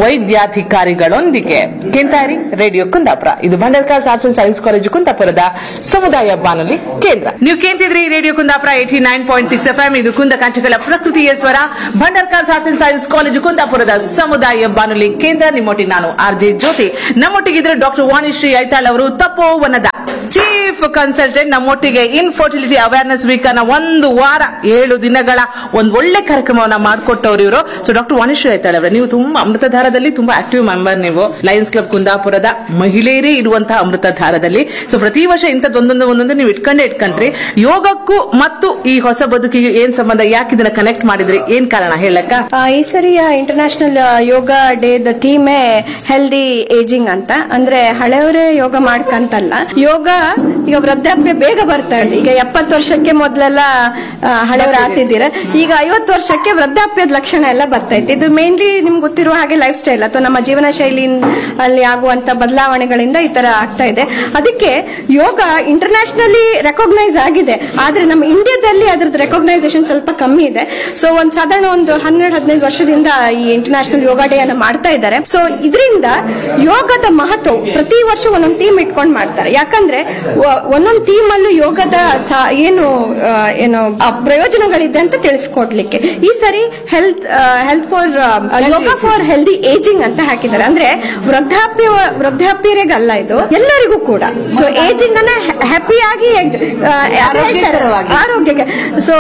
ವೈದ್ಯಾಧಿಕಾರಿಗಳೊಂದಿಗೆ ಕೆಂತಾರಿ ರೇಡಿಯೋ ಕುಂದಾಪುರ ಇದು Bhandarkar arts and science college ಕುಂದಾಪುರದ ಸಮುದಾಯ ಬಾನುಲಿ ಕೇಂದ್ರ ನೀವು ಕೇಳ್ತಿದ್ರಿ radio Kundapura eighty nine point six F M ಇದು ಕುಂದ ಕಾಂಚಕಲ ಪ್ರಕೃತಿಯ ಸ್ವರ Bhandarkar arts and science college ಕುಂದಾಪುರದ ಸಮುದಾಯ ಬಾನುಲಿ ಕೇಂದ್ರ ನಿಮ್ಮೊಟ್ಟಿಗೆ ನಾನು ಆರ್ ಜೆ ಜ್ಯೋತಿ ನಮ್ಮೊಟ್ಟಿಗಿದ್ರೆ ಡಾಕ್ಟರ್ ವಾಣಿಶ್ರೀ ಐತಾಳ್ ಅವರು ತಪೋವನದ ಚೀಫ್ ಕನ್ಸಲ್ಟೆಂಟ್ ನಮ್ಮೊಟ್ಟಿಗೆ ಇನ್ಫರ್ಟಿಲಿಟಿ ಅವೇರ್ನೆಸ್ ವೀಕ್ ಅನ್ನ ಒಂದು ವಾರ ಏಳು ದಿನಗಳ ಒಂದು ಒಳ್ಳೆ ಕಾರ್ಯಕ್ರಮವನ್ನ ಮಾಡಿಕೊಟ್ಟವ್ರು ಇವರು ಸೊ ಡಾಕ್ಟರ್ ವಾಣಿಶ್ರೀ ಐತಾಳ್ ಅವರೇ ನೀವು ತುಂಬಾ ಅಮೃತಧಾರದಲ್ಲಿ ತುಂಬಾ ಆಕ್ಟಿವ್ ಮೆಂಬರ್ ನೀವು ಲಯನ್ಸ್ ಕ್ಲಬ್ ಕುಂದಾಪುರದ ಮಹಿಳೆಯರೇ ಇರುವಂತಹ ಅಮೃತಧಾರದಲ್ಲಿ ಸೊ ಪ್ರತಿ ವರ್ಷ ಇಂಥದ್ದು ಒಂದೊಂದು ಒಂದೊಂದು ನೀವು ಇಟ್ಕೊಂಡೇ ಇಟ್ಕೊಂಡ್ರಿ ಯೋಗಕ್ಕೂ ಮತ್ತು ಈ ಹೊಸ ಬದುಕಿಗೆ ಏನ್ ಸಂಬಂಧ ಯಾಕೆ ಇದನ್ನ ಕನೆಕ್ಟ್ ಮಾಡಿದ್ರಿ ಏನ್ ಕಾರಣ ಹೇಳಕ್ಕ ಆ, ಈ ಸರಿಯ ಇಂಟರ್ನ್ಯಾಷನಲ್ ಯೋಗ ಡೇ ದ ಥೀಮೇ ಹೆಲ್ದಿ ಏಜಿಂಗ್ ಅಂತ ಅಂದ್ರೆ ಹಳೆಯವರೇ ಯೋಗ ಮಾಡ್ಕಂತಲ್ಲ ಯೋಗ ಈಗ ವೃದ್ಧಾಪ್ಯ ಬೇಗ ಬರ್ತಾ ಇದೆ ಈಗ ಎಪ್ಪತ್ತು ವರ್ಷಕ್ಕೆ ಮೊದಲೆಲ್ಲ ಹಳೆಯವರು ಆತಿದ್ದೀರ ಈಗ ಐವತ್ತು ವರ್ಷಕ್ಕೆ ವೃದ್ಧಾಪ್ಯದ ಲಕ್ಷಣ ಎಲ್ಲ ಬರ್ತಾ ಇತ್ತು ಇದು ಮೇನ್ಲಿ ನಿಮ್ಗೆ ಗೊತ್ತಿರುವ ಹಾಗೆ ಲೈಫ್ ಸ್ಟೈಲ್ ಅಥವಾ ನಮ್ಮ ಜೀವನ ಶೈಲಿ ಅಲ್ಲಿ ಆಗುವಂತ ಬದಲಾವಣೆಗಳಿಂದ ಈ ತರ ಆಗ್ತಾ ಇದೆ ಅದಕ್ಕೆ ಯೋಗ ಇಂಟರ್ನ್ಯಾಷನಲಿ ರೆಕಾಗ್ನೈಸ್ ಆಗಿದೆ ಆದ್ರೆ ನಮ್ಮ ಇಂಡಿಯಾದಲ್ಲಿ ಅದ್ರದ್ದು ರೆಕಾಗ್ನೈಸೇಷನ್ ಸ್ವಲ್ಪ ಕಮ್ಮಿ ಇದೆ ಸೊ ಒಂದ್ ಸಾಧಾರಣ ಒಂದು ಹನ್ನೆರಡು ಹದಿನೈದು ವರ್ಷದಿಂದ ಈ ಇಂಟರ್ನ್ಯಾಷನಲ್ ಯೋಗ ಡೇ ಅನ್ನ ಮಾಡ್ತಾ ಇದ್ದಾರೆ ಸೊ ಇದರಿಂದ ಯೋಗದ ಮಹತ್ವ ಪ್ರತಿ ವರ್ಷ ಒಂದೊಂದು ಥೀಮ್ ಇಟ್ಕೊಂಡು ಮಾಡ್ತಾರೆ ಯಾಕಂದ್ರೆ ವ- ಒಂದೊಂದು ಥೀಮ್ ಅಲ್ಲೂ ಯೋಗದ ಸಾ- ಏನು ಆ, ಏನು ಆ ಪ್ರಯೋಜನಗಳಿದೆ ಅಂತ ತಿಳಿಸ್ಕೊಡ್ಲಿಕ್ಕೆ ಈ ಸರಿ health health for yoga for healthy ageing ಅಂತ ಹಾಕಿದ್ದಾರೆ ಅಂದ್ರೆ ವೃದ್ಧಾಪ್ಯ ವೃದ್ಧಾಪ್ಯರಿಗಲ್ಲ ಇದು ಎಲ್ಲರಿಗೂ ಕೂಡ ಸೊ ಏಜಿಂಗ್ ಅನ್ನ ಹ್ಯಾಪಿಯಾಗಿ ಆರೋಗ್ಯಕರವಾಗಿ. ಆರೋಗ್ಯಕ್ಕೆ ಸೊ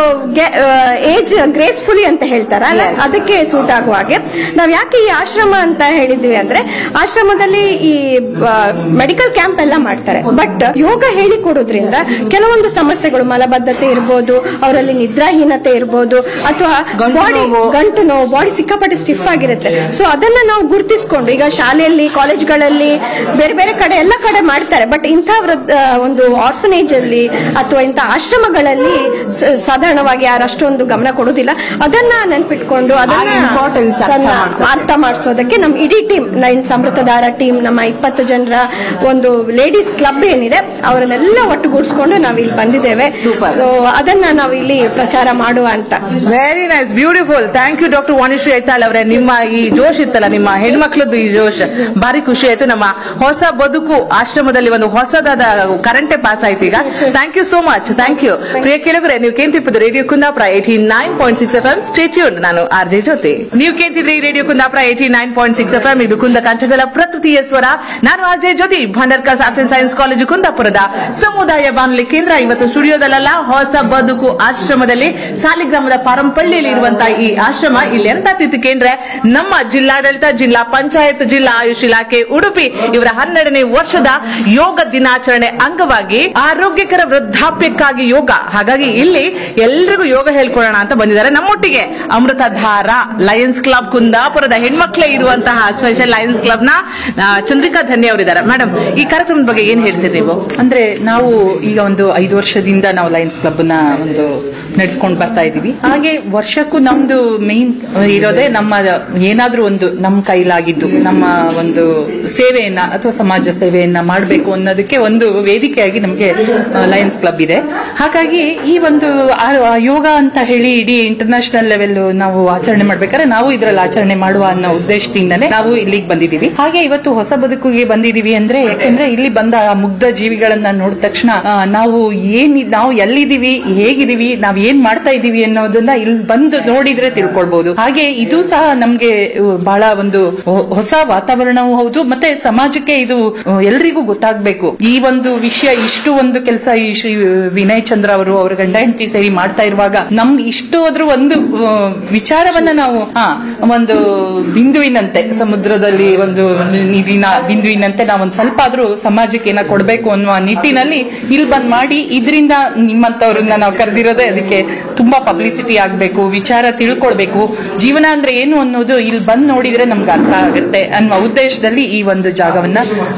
ಏಜ್ ಗ್ರೇಸ್ಫುಲಿ ಅಂತ ಹೇಳ್ತಾರಲ್ಲ ಅದಕ್ಕೆ ಸೂಟ್ ಆಗುವ ಹಾಗೆ ನಾವ್ ಯಾಕೆ ಈ ಆಶ್ರಮ ಅಂತ ಹೇಳಿದ್ವಿ ಅಂದ್ರೆ ಆಶ್ರಮದಲ್ಲಿ ಈ ಮೆಡಿಕಲ್ ಕ್ಯಾಂಪ್ ಎಲ್ಲ ಮಾಡ್ತಾರೆ ಬಟ್ ಯೋಗ ಹೇಳಿಕೊಡೋದ್ರಿಂದ ಕೆಲವೊಂದು ಸಮಸ್ಯೆಗಳು ಮಲಬದ್ಧತೆ ಇರ್ಬೋದು ಅವರಲ್ಲಿ ನಿದ್ರಾಹೀನತೆ ಇರ್ಬೋದು ಅಥವಾ ಗಂಟು ಬಾಡಿ ನೋವು. ಗಂಟು ನೋವು ಬಾಡಿ ಸಿಕ್ಕಾಪಟ್ಟೆ ಸ್ಟಿಫ್ ಆಗಿರುತ್ತೆ ಸೊ ಅದನ್ನ ನಾವು ಗುರುತಿಸ್ಕೊಂಡು ಈಗ ಶಾಲೆಯಲ್ಲಿ ಕಾಲೇಜ್ಗಳಲ್ಲಿ ಬೇರೆ ಬೇರೆ ಕಡೆ ಎಲ್ಲ ಕಡೆ ಮಾಡ್ತಾರೆ ಬಟ್ ಇಂಥ ವೃದ್ಧ ಒಂದು ಆರ್ಫನೇಜ್ ಅಲ್ಲಿ ಅಥವಾ ಇಂಥ ಆಶ್ರಮಗಳಲ್ಲಿ ಸ- ಸಾಧಾರಣವಾಗಿ ಯಾರು ಅಷ್ಟೊಂದು ಗಮನ ಕೊಡುದಿಲ್ಲ ಅದನ್ನ ನೆನ್ಪಿಟ್ಕೊಂಡು ಅದನ್ನ ಆ importance ಅರ್ಥ ಸಣ್ಣ ಮಾಡ್ಸೋಕೆ. ಅರ್ಥ ಮಾಡಿಸೋದಕ್ಕೆ ನಮ್ಮ ಇಡೀ ಟೀಮ್ ನೈನ್ ಸಮೃದ್ಧದಾರ ಟೀಮ್ ನಮ್ಮ ಇಪ್ಪತ್ತು ಜನರ ಒಂದು ಲೇಡೀಸ್ ಕ್ಲಬ್ ಏನಿದೆ ಅವರನ್ನೆಲ್ಲ ಒಟ್ಟುಗೂಡಿಸ್ಕೊಂಡು ನಾವು ಇಲ್ಲಿ ಬಂದಿದ್ದೇವೆ Super. ಸೊ ಅದನ್ನ ನಾವು ಇಲ್ಲಿ ಪ್ರಚಾರ ಮಾಡುವ ಅಂತ very nice beautiful thank you doctor Vanishree Aithal ಅವರೇ ನಿಮ್ಮ ಈ ಜೋಶ್ ಇತ್ತಲ್ಲ ನಿಮ್ಮ ಹೆಣ್ಮಕ್ಳದ್ದು ಈ ಜೋಶ್ ಬಾರಿ ಖುಷಿ ಆಯ್ತು ನಮ್ಮ ಹೊಸ ಬದುಕು ಆಶ್ರಮದಲ್ಲಿ ಒಂದು ಹೊಸದಾದ ಕರೆಂಟೇ ಪಾಸ್ ಆಯ್ತು ಈಗ thank you so much thank you ಪ್ರಿಯ ಕೇಳಿದ್ರೆ ನೀವು ಕೇಂತಿಪ್ಪದ radio Kundapura eighty nine point six F M stay tuned ನಾನು ಆರ್ ಜೆ ಜೊತೆ ನೀವು ಕೇಂತಿದ್ರಿ radio Kundapura eighty nine point six F M ಇದು ಕುಂದ ಕಂಠಗಳ ಪ್ರಕೃತಿಯ ಸ್ವರ ನಾನು R J Jyothi Bhandarkar arts and science college ಕುಂದಾಪುರದ ಸಮುದಾಯ ಬಾನುಲಿ ಕೇಂದ್ರ ಇವತ್ತು ಸ್ಟುಡಿಯೋದಲ್ಲ ಹೊಸ ಬದುಕು ಆಶ್ರಮದಲ್ಲಿ ಸಾಲಿಗ್ರಾಮದ ಪಾರಂಪಳ್ಳಿಯಲ್ಲಿ ಇರುವಂತಹ ಈ ಆಶ್ರಮ ಇಲ್ಲಿ ಎಂತ ತಿಥಿ ಕೇಂದ್ರ ನಮ್ಮ ಜಿಲ್ಲಾಡಳಿತ ಜಿಲ್ಲಾ ಪಂಚಾಯತ್ ಜಿಲ್ಲಾ ಆಯುಷ್ ಇಲಾಖೆ ಉಡುಪಿ ಇವರ ಹನ್ನೆರಡನೇ ವರ್ಷದ ಯೋಗ ದಿನಾಚರಣೆ ಅಂಗವಾಗಿ ಆರೋಗ್ಯಕರ ವೃದ್ಧಾಪ್ಯಕ್ಕಾಗಿ ಯೋಗ ಹಾಗಾಗಿ ಇಲ್ಲಿ ಎಲ್ರಿಗೂ ಯೋಗ ಹೇಳ್ಕೊಡೋಣ ಅಂತ ಬಂದಿದ್ದಾರೆ ನಮ್ಮೊಟ್ಟಿಗೆ ಅಮೃತಧಾರ ಲಯನ್ಸ್ ಕ್ಲಬ್ ಕುಂದಾಪುರದ ಹೆಣ್ಮಕ್ಳೇ ಇರುವಂತಹ ಸ್ಪೆಷಲ್ ಲಯನ್ಸ್ ಕ್ಲಬ್ ನ ಆ, ಚಂದ್ರಿಕಾ ಧನ್ಯ ಅವರಿದ್ದಾರೆ ಮೇಡಮ್ ಈ ಕಾರ್ಯಕ್ರಮದ ಬಗ್ಗೆ ಏನ್ ಹೇಳ್ತೀರಿ ನೀವು ಅಂದ್ರೆ ನಾವು ಈಗ ಒಂದು ಐದು ವರ್ಷದಿಂದ ನಾವು ಲಯನ್ಸ್ ಕ್ಲಬ್ ನ ಒಂದು ನಡೆಸ್ಕೊಂಡು ಬರ್ತಾ ಇದೀವಿ ಹಾಗೆ ವರ್ಷಕ್ಕೂ ನಮ್ದು ಮೇನ್ ಇರೋದೇ ನಮ್ಮ ಏನಾದ್ರೂ ಒಂದು ನಮ್ಮ ಕೈಲಾಗಿದ್ದು ನಮ್ಮ ಒಂದು ಸೇವೆಯನ್ನ ಅಥವಾ ಸಮಾಜ ಸೇವೆಯನ್ನ ಮಾಡಬೇಕು ಅನ್ನೋದಕ್ಕೆ ಒಂದು ವೇದಿಕೆಯಾಗಿ ನಮಗೆ ಲಯನ್ಸ್ ಕ್ಲಬ್ ಇದೆ ಹಾಗಾಗಿ ಈ ಒಂದು ಆ- ಯೋಗ ಅಂತ ಹೇಳಿ ಇಡೀ ಇಂಟರ್ನ್ಯಾಷನಲ್ ಲೆವೆಲ್ ನಾವು ಆಚರಣೆ ಮಾಡ್ಬೇಕಾದ್ರೆ ನಾವು ಇದರಲ್ಲಿ ಆಚರಣೆ ಮಾಡುವ ಅನ್ನೋ ಉದ್ದೇಶದಿಂದಲೇ ನಾವು ಇಲ್ಲಿಗೆ ಬಂದಿದ್ದೀವಿ ಹಾಗೆ ಇವತ್ತು ಹೊಸ ಬದುಕಿಗೆ ಬಂದಿದ್ದೀವಿ ಅಂದ್ರೆ ಯಾಕೆಂದ್ರೆ ಇಲ್ಲಿ ಬಂದ ಆ ಮುಗ್ಧ ಜೀವಿಗಳನ್ನ ನೋಡಿದ ತಕ್ಷಣ ಆ, ನಾವು ಏನ್ ನಾವು ಎಲ್ಲಿದ್ದೀವಿ ಹೇಗಿದೀವಿ ನಾವ್ ಏನ್ ಮಾಡ್ತಾ ಇದೀವಿ ಅನ್ನೋದನ್ನ ಇಲ್ಲಿ ಬಂದು ನೋಡಿದ್ರೆ ತಿಳ್ಕೊಳ್ಬಹುದು ಹಾಗೆ ಇದು ಸಹ ನಮ್ಗೆ ಅಹ್, ಬಹಳ ಒಂದು ಹೊ- ಹೊಸ ವಾತಾವರಣವೂ ಹೌದು ಮತ್ತೆ ಸಮಾಜಕ್ಕೆ ಇದು ಅಹ್, ಎಲ್ರಿಗೂ ಗೊತ್ತಾಗ್ಬೇಕು ಈ ಒಂದು ವಿಷಯ ಇಷ್ಟು ಒಂದು ಕೆಲಸ ಈ ಶ್ರೀ ವಿನಯ್ ಚಂದ್ರ ಅವರು ಅವ್ರ ಗಂಡ ಹೆಂಡತಿ ಸೇರಿ ಮಾಡ್ತಾ ಇರುವಾಗ ನಮ್ಗೆ ಇಷ್ಟು ಆದ್ರೂ ಒಂದು ಅಹ್, ವಿಚಾರವನ್ನ ನಾವು ಹಾ ಒಂದು ಬಿಂದುವಿನಂತೆ ಸಮುದ್ರದಲ್ಲಿ ಒಂದು ನೀರಿನ ಬಿಂದುವಿನಂತೆ ನಾವು ಒಂದು ಸ್ವಲ್ಪ ಆದ್ರೂ ಸಮಾಜಕ್ಕೆ ಏನ ಕೊಡ್ಬೇಕು ಅನ್ನುವ ನಿಟ್ಟಿನಲ್ಲಿ ಇಲ್ಲಿ ಬಂದ್ ಮಾಡಿ ಇದರಿಂದ ನಿಮ್ಮಂತವ್ರನ್ನ ನಾವು ಕರೆದಿರೋದೇ ಅದಕ್ಕೆ ತುಂಬಾ ಪಬ್ಲಿಸಿಟಿ ಆಗ್ಬೇಕು ವಿಚಾರ ತಿಳ್ಕೊಳ್ಬೇಕು ಜೀವನ ಅಂದ್ರೆ ಏನು ಅನ್ನೋದು ಇಲ್ಲಿ ಬಂದ್ ನೋಡಿದ್ರೆ ನಮ್ಗೆ ಅರ್ಥ ಆಗುತ್ತೆ ಅನ್ನುವ ಉದ್ದೇಶದಲ್ಲಿ ಈ ಒಂದು ಜಾಗವನ್ನ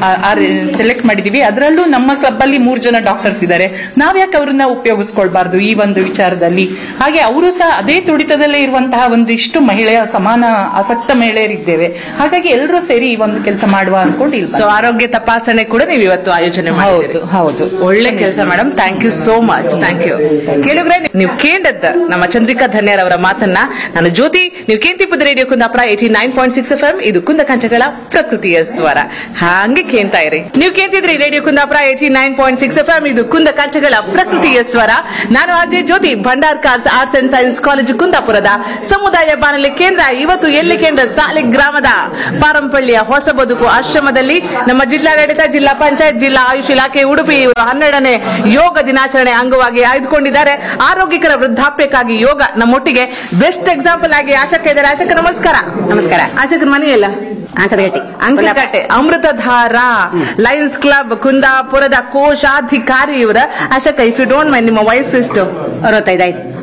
ಸೆಲೆಕ್ಟ್ ಮಾಡಿದೀವಿ ಅದರಲ್ಲೂ ನಮ್ಮ ಕ್ಲಬ್ ಅಲ್ಲಿ ಮೂರ್ ಜನ ಡಾಕ್ಟರ್ಸ್ ಇದ್ದಾರೆ ನಾವ್ಯಾಕೆ ಅವ್ರನ್ನ ಉಪಯೋಗಿಸ್ಕೊಳ್ಬಾರ್ದು ಈ ಒಂದು ವಿಚಾರದಲ್ಲಿ ಹಾಗೆ ಅವರು ಸಹ ಅದೇ ತುಡಿತದಲ್ಲೇ ಇರುವಂತಹ ಒಂದು ಇಷ್ಟು ಮಹಿಳೆಯ ಸಮಾನ ಆಸಕ್ತ ಮಹಿಳೆಯರಿದ್ದೇವೆ ಹಾಗಾಗಿ ಎಲ್ಲರೂ ಸೇರಿ ಈ ಒಂದು ಕೆಲಸ ಮಾಡುವ ಅನ್ಕೊಂಡು ಇಲ್ಲಿ ಸೊ ಆರೋಗ್ಯ ತಪಾಸಣೆ ಕೂಡ ನೀವು ಇವತ್ತು ಆಯೋಜನೆ ಮಾಡಿದ್ದೀರಿ ಹೌದು ಹೌದು ಒಳ್ಳೆ ಕೆಲಸ madam thank you so much thank you ಕೇಳಿದ್ರೆ ನೀವು ಕೇಂಡದ್ದ ನಮ್ಮ ಚಂದ್ರಿಕಾ ಧನ್ಯರ್ ಅವರ ಮಾತನ್ನ ನಾನು ಜ್ಯೋತಿ ನೀವು ಕೇಂತಿಪದ radio Kundapura eighty nine point six F M ಇದು ಕುಂದ ಕಂಠಗಳ ಪ್ರಕೃತಿಯ ಸ್ವರ ಹಾಗೆ ಕೇಳ್ತಾ ಇರಿ ನೀವು ಕೇಳ್ತಿದ್ರಿ radio Kundapura eighty nine point six F M ಇದು ಕುಂದ ಕಂಠಗಳ ಪ್ರಕೃತಿಯ ಸ್ವರ ನಾನು Ajay Jyothi Bhandarkars arts and science college ಕುಂದಾಪುರದ ಸಮುದಾಯ ಬಾನುಲಿ ಕೇಂದ್ರ ಇವತ್ತು ಎಲ್ಲಿ ಕೇಂದ್ರ ಸಾಲಿಗ್ರಾಮದ ಪಾರಂಪಳ್ಳಿಯ ಹೊಸ ಬದುಕು ಆಶ್ರಮದಲ್ಲಿ ನಮ್ಮ ಜಿಲ್ಲಾಡಳಿತ ಜಿಲ್ಲಾ ಪಂಚಾಯತ್ ಜಿಲ್ಲಾ ಆಯುಷ್ ಇಲಾಖೆ ಉಡುಪಿ ಇವರು ಹನ್ನೆರಡನೇ ಯೋಗ ದಿನಾಚರಣೆ ಅಂಗವಾಗಿ ಆಯ್ದುಕೊಂಡಿದ್ದಾರೆ ಆರೋಗ್ಯಕರ ವೃದ್ಧಾಪ್ಯಕ್ಕಾಗಿ ಯೋಗ ನಮ್ಮೊಟ್ಟಿಗೆ ಬೆಸ್ಟ್ ಎಕ್ಸಾಂಪಲ್ ಆಗಿ ಆಶಕ ಇದ್ದಾರೆ ಆಶಕ ನಮಸ್ಕಾರ ನಮಸ್ಕಾರ. ಆಶಕರ ಮನೆಯಲ್ಲ ಅಂಕದಗಟ್ಟಿ ಅಂಕಲಕಟ್ಟೆ ಅಮೃತಧಾರ ಲಯನ್ಸ್ ಕ್ಲಬ್ ಕುಂದಾಪುರದ ಕೋಶಾಧಿಕಾರಿ ಇವರ ಆಶಕ ಇಫ್ ಯು ಡೋಂಟ್ ಮೈಂಡ್ ನಿಮ್ಮ ವಯಸ್ಸು ಎಷ್ಟು ಅರವತ್ತೈದು ಆಯ್ತು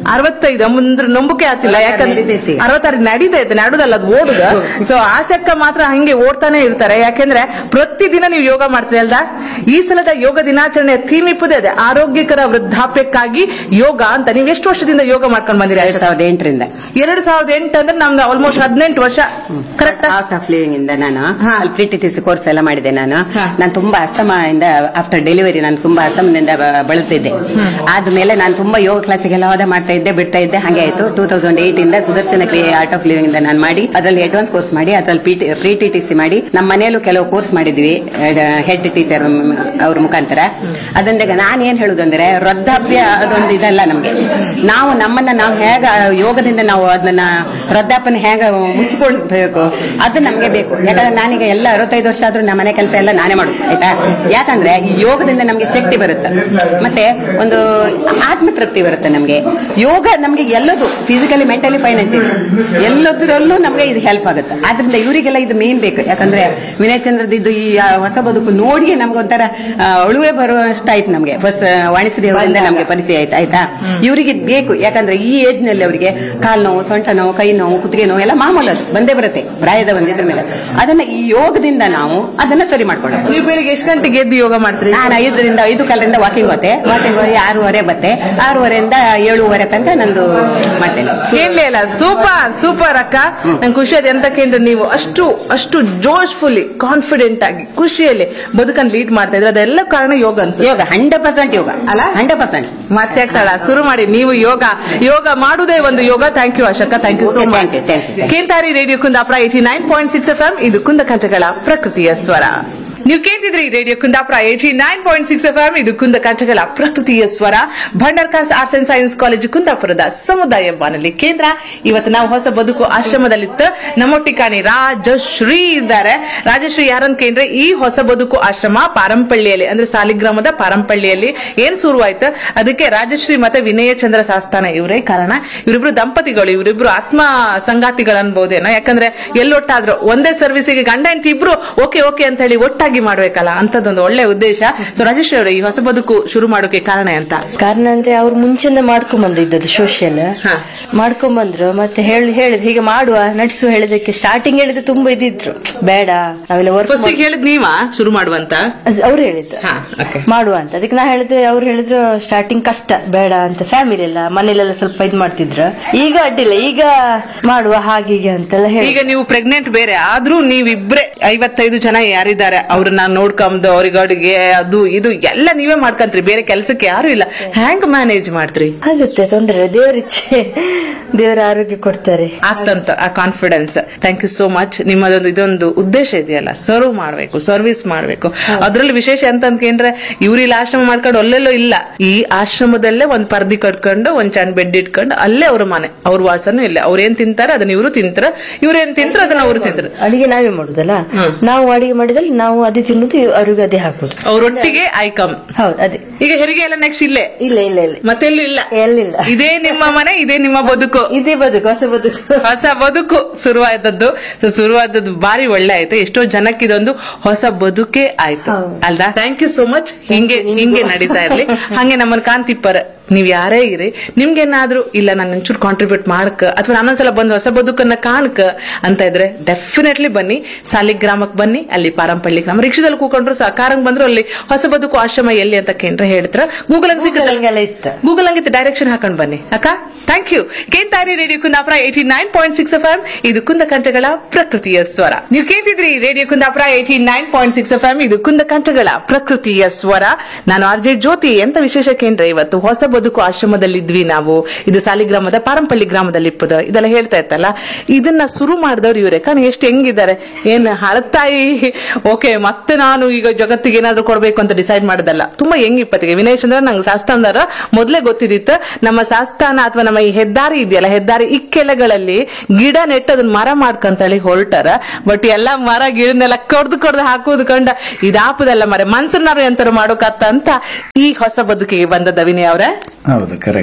ಅರವತ್ತೈದು ಅಂದ್ರೆ ನಂಬಿಕೆ ಆಗ್ತಿಲ್ಲ ಯಾಕಂದ್ರೆ ನಡೀತೈತಿ. ಅರವತ್ತಾರು ನಡೀತೈತೆ ನಡುದಲ್ಲ ಅದು ಓಡುದ ಸೊ ಆಸಕ್ಕ ಮಾತ್ರ ಹಂಗೆ ಓಡ್ತಾನೆ ಇರ್ತಾರೆ ಯಾಕೆಂದ್ರೆ ಪ್ರತಿದಿನ ನೀವು ಯೋಗ ಮಾಡ್ತೀರಿ ಅಲ್ದ ಈ ಸಲದ ಯೋಗ ದಿನಾಚರಣೆಯ ಥೀಮ್ ಇಪ್ಪದೇ ಇದೆ ಆರೋಗ್ಯಕರ ವೃದ್ಧಾಪ್ಯಕ್ಕಾಗಿ ಯೋಗ ಅಂತ ನೀವು ಎಷ್ಟು ವರ್ಷದಿಂದ ಯೋಗ ಮಾಡ್ಕೊಂಡು ಬಂದಿರಿ ಎರಡ್ ಸಾವಿರದ ಎಂಟರಿಂದ ಎರಡ್ ಸಾವಿರದ ಎಂಟು ಅಂದ್ರೆ ನಮ್ದು ಆಲ್ಮೋಸ್ಟ್ ಹದಿನೆಂಟು ವರ್ಷ ಕರೆಕ್ಟ್ ಔಟ್ ಆಫ್ ಲಿವಿಂಗ್ ಇಂದ ನಾನು ಅಲ್ಲಿ ಪ್ರಿಟಿಟಿಸಿ ಕೋರ್ಸ್ ಎಲ್ಲ ಮಾಡಿದೆ ನಾನು ನಾನು ತುಂಬಾ ಅಸ್ತಮ ಇಂದ ಆಫ್ಟರ್ ಡೆಲಿವರಿ ನಾನು ತುಂಬಾ ಅಸ್ತಮದಿಂದ ಬ- ಬಳಲ್ತಿದ್ದೆ ಆದ್ಮೇಲೆ ನಾನು ತುಂಬಾ ಯೋಗ ಕ್ಲಾಸಿಗೆಲ್ಲ ಹೋದ ಮಾಡ್ತಾ ಇದ್ದೆ ಬಿಡ್ತಾ ಇದ್ದೆ ಹಾಗೆ ಆಯ್ತು ಟೂ ತೌಸಂಡ್ ಏಟ್ ಇಂದ ಸುದರ್ಶನ ಕ್ರಿಯೆ ಆರ್ಟ್ ಆಫ್ ಲಿವಿಂಗ್ ಇಂದ ನಾನು ಮಾಡಿ ಅದರಲ್ಲಿ ಅಡ್ವಾನ್ಸ್ ಕೋರ್ಸ್ ಮಾಡಿ ಅದ್ರಲ್ಲಿ ಪ್ರಿ ಟಿ ಟಿ ಸಿ ಮಾಡಿ ನಮ್ಮ ಮನೆಯಲ್ಲೂ ಕೆಲವು ಕೋರ್ಸ್ ಮಾಡಿದ್ವಿ ಹೆಡ್ ಟೀಚರ್ ಅವ್ರ ಮುಖಾಂತರ ಅದರಿಂದ ನಾನು ಏನ್ ಹೇಳುದು ಅಂದ್ರೆ ವೃದ್ಧಾಪ್ಯ ಅದೊಂದು ಇದಲ್ಲ ನಮ್ಗೆ ನಾವು ನಮ್ಮನ್ನ ನಾವು ಹೇಗ ಯೋಗದಿಂದ ನಾವು ಅದನ್ನ ವೃದ್ಧಾಪ್ಯನ ಹೇಗ ಮುಚ್ಕೊಳ್ಬೇಕು ಅದು ನಮ್ಗೆ ಬೇಕು ಯಾಕಂದ್ರೆ ನಾನೀಗ ಎಲ್ಲ ಅರವತ್ತೈದು ವರ್ಷ ಆದ್ರೂ ನಮ್ಮ ಮನೆ ಕೆಲಸ ಎಲ್ಲ ನಾನೇ ಮಾಡುದು ಆಯ್ತಾ ಯಾಕಂದ್ರೆ ಈ ಯೋಗದಿಂದ ನಮ್ಗೆ ಶಕ್ತಿ ಬರುತ್ತೆ ಮತ್ತೆ ಒಂದು ಆತ್ಮತೃಪ್ತಿ ಬರುತ್ತೆ ನಮ್ಗೆ ಯೋಗ ನಮ್ಗೆ ಎಲ್ಲದು ಫಿಸಿಕಲಿ ಮೆಂಟಲಿ ಫೈನಾನ್ಷಿಯಲಿ ಎಲ್ಲದರಲ್ಲೂ ನಮ್ಗೆ ಇದು ಹೆಲ್ಪ್ ಆಗುತ್ತೆ ಆದ್ರಿಂದ ಇವರಿಗೆಲ್ಲ ಇದು ಮೇನ್ ಬೇಕು ಯಾಕಂದ್ರೆ ವಿನಯ್ ಚಂದ್ರದ್ದು ಇದು ಈ ಆ, ಹೊಸ ಬದುಕು ನೋಡಿ ನಮ್ಗೆ ಒಂಥರ ಆ, ಅಳುವೆ ಬರುವಷ್ಟಾಯ್ತು ನಮ್ಗೆ ಫಸ್ಟ್ ವಾಣಿಶ್ರೀ ಅವರಿಂದ ನಮ್ಗೆ ಪರಿಚಯ ಆಯ್ತು ಆಯ್ತಾ ಇವರಿಗೆ ಬೇಕು ಯಾಕಂದ್ರೆ ಈ ಏಜ್ ನಲ್ಲಿ ಅವರಿಗೆ ಕಾಲ್ ನೋವು ಸೊಂಟ ನೋವು ಕೈ ನೋವು ಕುತ್ತಿಗೆ ನೋವು ಎಲ್ಲ ಮಾಮೂಲು ಅದು ಬಂದೇ ಬರುತ್ತೆ ಪ್ರಾಯದ ಬಂದಿದ್ರ ಮೇಲೆ ಅದನ್ನ ಈ ಯೋಗದಿಂದ ನಾವು ಅದನ್ನ ಸರಿ ಮಾಡ್ಕೊಳ್ಳೋದು ನೀವು ಬೆಳಿಗ್ಗೆ ಎಷ್ಟು ಗಂಟೆಗೆ ಎದ್ದು ಯೋಗ ಮಾಡ್ತೀರಿ ನಾನು ಐದರಿಂದ ಐದು ಕಾಲರಿಂದ ವಾಕಿಂಗ್ ಹೋತೆ ವಾಕಿಂಗ್ ಹೋಗಿ ಆರೂವರೆ ಬತ್ತೆ ಆರೂವರೆಯಿಂದ ಏಳುವರೆ ತನಕ ನಂದು ಮಾಡ್ತೇನೆ ಕೇಳಲೇ ಇಲ್ಲ ಸೂಪರ್ ಸೂಪರ್ ಅಕ್ಕ ನಂಗೆ ಖುಷಿ ಅದ ಎಂತ ಕೇಳಿದ್ರೆ ನೀವು ಅಷ್ಟು ಅಷ್ಟು ಜೋಶ್ಫುಲಿ ಕಾನ್ಫಿಡೆಂಟ್ ಆಗಿ ಖುಷಿಯಲ್ಲಿ ಬದುಕನ್ನು ಲೀಡ್ ಮಾಡ್ತಾ ಇದ್ರೆ ಅದೆಲ್ಲ ಕಾರಣ ಯೋಗ ಅನ್ಸುತ್ತೆ ಯೋಗ ಹಂಡ್ರೆಡ್ ಪರ್ಸೆಂಟ್ ಯೋಗ ಅಲ್ಲ? ಹಂಡ್ರೆಡ್ ಪರ್ಸೆಂಟ್ ಮತ್ತೆ ಆಗ್ತಾಳ ಶುರು ಮಾಡಿ ನೀವು ಯೋಗ ಯೋಗ ಮಾಡುವುದೇ ಒಂದು ಯೋಗ thank you Ashoka thank you so Okay, much thank you, thank you, thank you. ಕೇಂತಾರಿ radio Kundapura eighty nine point six F M ಇದು ಕುಂದ ಕಂಠಗಳ ಪ್ರಕೃತಿಯ ಸ್ವರ ನೀವು ಕೇಳ್ತಿದ್ರಿ radio Kundapura eighty nine point six F M ಇದು ಕುಂದ ಕಂಠಗಳ ಪ್ರಕೃತಿಯ ಸ್ವರ Bhandarkars arts and science college ಕುಂದಾಪುರದ ಸಮುದಾಯ ಬಾನುಲಿ ಕೇಂದ್ರ ಇವತ್ತು ನಾವು ಹೊಸ ಬದುಕು ಆಶ್ರಮದಲ್ಲಿತ್ತು ನಮ್ಮೊಟ್ಟಿ ಕಾಣಿ ರಾಜಶ್ರೀ ಇದ್ದಾರೆ ರಾಜಶ್ರೀ ಯಾರಂತ ಕೇಂದ್ರೆ ಈ ಹೊಸ ಬದುಕು ಆಶ್ರಮ ಪಾರಂಪಳ್ಳಿಯಲ್ಲಿ ಅಂದ್ರೆ ಸಾಲಿಗ್ರಾಮದ ಪಾರಂಪಳ್ಳಿಯಲ್ಲಿ ಏನ್ ಶುರುವಾಯ್ತು ಅದಕ್ಕೆ ರಾಜಶ್ರೀ ಮತ್ತೆ ವಿನಯ ಚಂದ್ರ ಸಾಸ್ತಾನ ಇವರೇ ಕಾರಣ ಇವರಿಬ್ರು ದಂಪತಿಗಳು ಇವರಿಬ್ರು ಆತ್ಮ ಸಂಗಾತಿಗಳು ಅನ್ಬೋದೇನೋ ಯಾಕಂದ್ರೆ ಎಲ್ಲೊಟ್ಟಾದ್ರು ಒಂದೇ ಸರ್ವಿಸಿಗೆ ಗಂಡ ಹೆಂಡತಿ ಇಬ್ರು ಓಕೆ ಓಕೆ ಅಂತ ಹೇಳಿ ಒಟ್ಟಾಗಿ ಮಾಡ್ಬೇಕಲ್ಲ ಅಂತದೊಂದು ಒಳ್ಳೆ ಉದ್ದೇಶ ಸೊ ರಾಜಶ್ರೀ ಅವರೇ ಈ ಹೊಸ ಬದುಕು ಶುರು ಮಾಡೋಕೆ ಕಾರಣ ಅಂತ ಕಾರಣ ಅಂದ್ರೆ ಅವ್ರು ಮುಂಚೆಂದ ಮಾಡ್ಕೊಂಡ್ ಬಂದಿದ್ದದು ಸೋಷಿಯಲ್ ಹಾ. ಮಾಡ್ಕೊಂಡ್ ಬಂದ್ರು ಮತ್ತೆ ಹೇಳಿ ಹೇಳಿದ್ ಹೀಗೆ ಮಾಡುವ ನಡೆಸು ಹೇಳಿದಕ್ಕೆ ಸ್ಟಾರ್ಟಿಂಗ್ ಹೇಳಿದ್ರೆ ತುಂಬಾ ಇದಿದ್ರು ಬೇಡ ನಾವೆಲ್ಲ ಫಸ್ಟ್ ವರ್ಕ್ ಹೇಳಿದ್ ನೀವಾ ಶುರು ಮಾಡುವಂತ ಅವ್ರು ಹೇಳಿದ್ರು ಹಾ, okay. ಮಾಡುವ ಅಂತ ಅದಕ್ಕೆ ನಾ ಹೇಳಿದ್ರೆ ಅವ್ರು ಹೇಳಿದ್ರು ಸ್ಟಾರ್ಟಿಂಗ್ ಕಷ್ಟ ಬೇಡ ಅಂತ ಫ್ಯಾಮಿಲಿ ಎಲ್ಲ ಮನೇಲೆಲ್ಲ ಸ್ವಲ್ಪ ಇದ್ ಮಾಡ್ತಿದ್ರು ಈಗ ಅಡ್ಡಿಲ್ಲ ಈಗ ಮಾಡುವ ಹಾಗೆ ಹೀಗೆ ಅಂತೆಲ್ಲ ಹೇಳಿ ಈಗ ನೀವು ಪ್ರೆಗ್ನೆಂಟ್ ಬೇರೆ ಆದ್ರೂ ನೀವಿಬ್ರೆ ಐವತ್ತೈದು ಜನ ಯಾರಿದ್ದಾರೆ ಅವ್ರನ್ನ ನೋಡ್ಕೊಂಬುದು ಅವ್ರಿಗೆ ಅಡುಗೆ ಅದು ಇದು ಎಲ್ಲ ನೀವೇ ಮಾಡ್ಕಂತ್ರಿ ಬೇರೆ ಕೆಲ್ಸಕ್ಕೆ ಯಾರು ಇಲ್ಲ ಹ್ಯಾಂಗ್ ಮ್ಯಾನೇಜ್ ಮಾಡ್ತ್ರಿ ಆಗುತ್ತೆ ತೊಂದ್ರೆ ಇಲ್ಲ. ದೇವ್ರ ಇಚ್ಛೆ ದೇವರ ಆರೋಗ್ಯ ಕೊಡ್ತಾರೆ ಆಗ್ತಂತ ಆ confidence thank you so much ನಿಮ್ಮದೊಂದು ಇದೊಂದು ಉದ್ದೇಶ ಇದೆಯಲ್ಲ ಸರ್ವ್ ಮಾಡ್ಬೇಕು ಸರ್ವಿಸ್ ಮಾಡ್ಬೇಕು ಅದ್ರಲ್ಲಿ ವಿಶೇಷ ಅಂತ ಅಂದ್ಕೊಂಡ್ರೆ ಇವ್ರು ಇಲ್ಲಿ ಆಶ್ರಮ ಮಾಡ್ಕೊಂಡು ಅಲ್ಲೆಲ್ಲೋ ಇಲ್ಲ ಈ ಆಶ್ರಮದಲ್ಲೇ ಒಂದ್ ಪರ್ದಿ ಕಟ್ಕೊಂಡು ಒಂದ್ ಚಂದ ಬೆಡ್ ಇಟ್ಕೊಂಡು ಅಲ್ಲೇ ಅವ್ರ ಮನೆ ಅವ್ರ ವಾಸನೂ ಇಲ್ಲ ಅವ್ರ ಏನ್ ತಿಂತಾರೆ ಅದನ್ನ ಇವರು ತಿಂತಾರ ಇವ್ರೇನ್ ತಿಂತಾರ ಅದನ್ನ ಅವ್ರು ತಿಂತಾರ ಅಡಿಗೆ ನಾವೇ ಮಾಡುದಲ್ಲ ನಾವು ಅಡಿಗೆ ಮಾಡಿದಲ್ಲಿ ನಾವು ಅದೇ ತಿನ್ನುದು ಅವ್ರಿಗೆ ಅದೇ ಹಾಕುದು ಅವ್ರೊಟ್ಟಿಗೆ ಐಕಮ್ ಹೌದು ಅದೇ ಈಗ ಹೆರಿಗೆ ಎಲ್ಲ ನೆಕ್ಸ್ಟ್ ಇಲ್ಲೇ ಇಲ್ಲ ಇಲ್ಲ ಇಲ್ಲ ಮತ್ತೆಲ್ಲೂ ಇಲ್ಲ ಎಲ್ಲಿಲ್ಲ ಇದೇ ನಿಮ್ಮ ಮನೆ ಇದೇ ನಿಮ್ಮ ಬದುಕು ಇದೇ ಬದುಕು ಹೊಸ ಬದುಕು ಹೊಸ ಬದುಕು ಶುರುವಾದದ್ದು So, ಶುರುವಾದದ್ದು ಬಾರಿ ಒಳ್ಳೆ ಆಯ್ತು ಎಷ್ಟೋ ಜನಕ್ಕೆ ಇದೊಂದು ಹೊಸ ಬದುಕೇ ಆಯ್ತು ಹೌದು. ಅಲ್ದಾ ಥ್ಯಾಂಕ್ ಯು ಸೋ ಮಚ್ ಹಿಂಗೆ ಹಿಂಗೆ ನಡೀತಾ ಇರ್ಲಿ ಹಂಗೆ ನಮ್ಮನ್ನ ಕಾಂತಿಪ್ಪರ್ ನೀವ್ ಯಾರೇ ಇರಿ ನಿಮ್ಗೇನಾದ್ರೂ ಇಲ್ಲ ನಾನು ಒಂಚೂರು ಕಾಂಟ್ರಿಬ್ಯೂಟ್ ಮಾಡಕ್ ಅಥವಾ ನಾನೊಂದ್ಸಲ ಬಂದು ಹೊಸ ಬದುಕನ್ನ ಕಾಣಕ್ ಅಂತ ಇದ್ರೆ ಡೆಫಿನೆಟ್ಲಿ ಬನ್ನಿ ಸಾಲಿಗ್ರಾಮಕ್ಕೆ ಬನ್ನಿ ಅಲ್ಲಿ ಪಾರಂಪಳ್ಳಿ ಗ್ರಾಮ ರಿಕ್ಷಾದಲ್ಲಿ ಕೂಕೊಂಡ್ರು ಸಾಕಾರಂಗ್ ಬಂದ್ರು ಅಲ್ಲಿ ಹೊಸ ಬದುಕು ಆಶ್ರಮ ಎಲ್ಲಿ ಅಂತ ಕೇಂದ್ರ ಹೇಳ್ತಾರ ಗೂಗಲ್ Google ಇತ್ತು. ಗೂಗಲ್ ಹಂಗಿತ್ತು ಡೈರೆಕ್ಷನ್ ಹಾಕೊಂಡ್ ಬನ್ನಿ ಅಕ್ಕ ಥ್ಯಾಂಕ್ ಯು ಕೇಂತಾರಿ radio Kundapura eighty nine point six F M ಇದು ಕುಂದ ಕಂಠಗಳ ಪ್ರಕೃತಿಯ ಸ್ವರ ನೀವು ಕೇಳ್ತಿದ್ರಿ radio Kundapura eighty nine point six F M ಇದು ಕುಂದ ಕಂಠಗಳ ಪ್ರಕೃತಿಯ ಸ್ವರ ನಾನು ಆರ್ ಜೆ ಜ್ಯೋತಿ ಎಂತ ವಿಶೇಷ ಕೇಂದ್ರ ಇವತ್ತು ಹೊಸ ಬದುಕು ಆಶ್ರಮದಲ್ಲಿದ್ವಿ ನಾವು ಇದು ಸಾಲಿಗ್ರಾಮದ ಪಾರಂಪಳ್ಳಿ ಗ್ರಾಮದಲ್ಲಿ ಇಪ್ಪದ ಇದೆಲ್ಲ ಹೇಳ್ತಾ ಇತ್ತಲ್ಲ ಇದನ್ನ ಶುರು ಮಾಡಿದವ್ರು ಇವರೇ ಕಾರಣ ಎಷ್ಟು ಹೆಂಗಿದ್ದಾರೆ ಏನ್ ಹಳತಾಯಿ ಓಕೆ ಮತ್ತೆ ನಾನು ಈಗ ಜಗತ್ತಿಗೆ ಏನಾದ್ರೂ ಕೊಡ್ಬೇಕು ಅಂತ ಡಿಸೈಡ್ ಮಾಡೋದಲ್ಲ ತುಂಬಾ ಹೆಂಗ್ ಇಪ್ಪತ್ತಿಗೆ ವಿನಯ್ ಚಂದ್ರ ನಂಗೆ ಶಾಸ್ತಾನದಾರ ಮೊದ್ಲೇ ಗೊತ್ತಿದ್ದಿತ್ತು ನಮ್ಮ ಶಾಸ್ತಾನ ಅಥವಾ ನಮ್ಮ ಈ ಹೆದ್ದಾರಿ ಇದೆಯಲ್ಲ ಹೆದ್ದಾರಿ ಇಕ್ಕೆಲೆಗಳಲ್ಲಿ ಗಿಡ ನೆಟ್ಟು ಅದನ್ನ ಮರ ಮಾಡ್ಕಂತೇಳಿ ಹೊರಟಾರ ಬಟ್ ಎಲ್ಲ ಮರ ಗಿಡನೆಲ್ಲ ಕೊಡ್ದು ಕೊಡ್ದು ಹಾಕೋದು ಕಂಡ ಇದಾಪದಲ್ಲ ಮರ ಮನ್ಸನ್ನಾರು ಎಂತಾರು ಮಾಡೋಕತ್ತ ಅಂತ ಈ ಹೊಸ ಬದುಕಿಗೆ ಬಂದದ ವಿನಯ್ ಅವ್ರೆ ಹೌದು ಕರೆಕ್ಟ್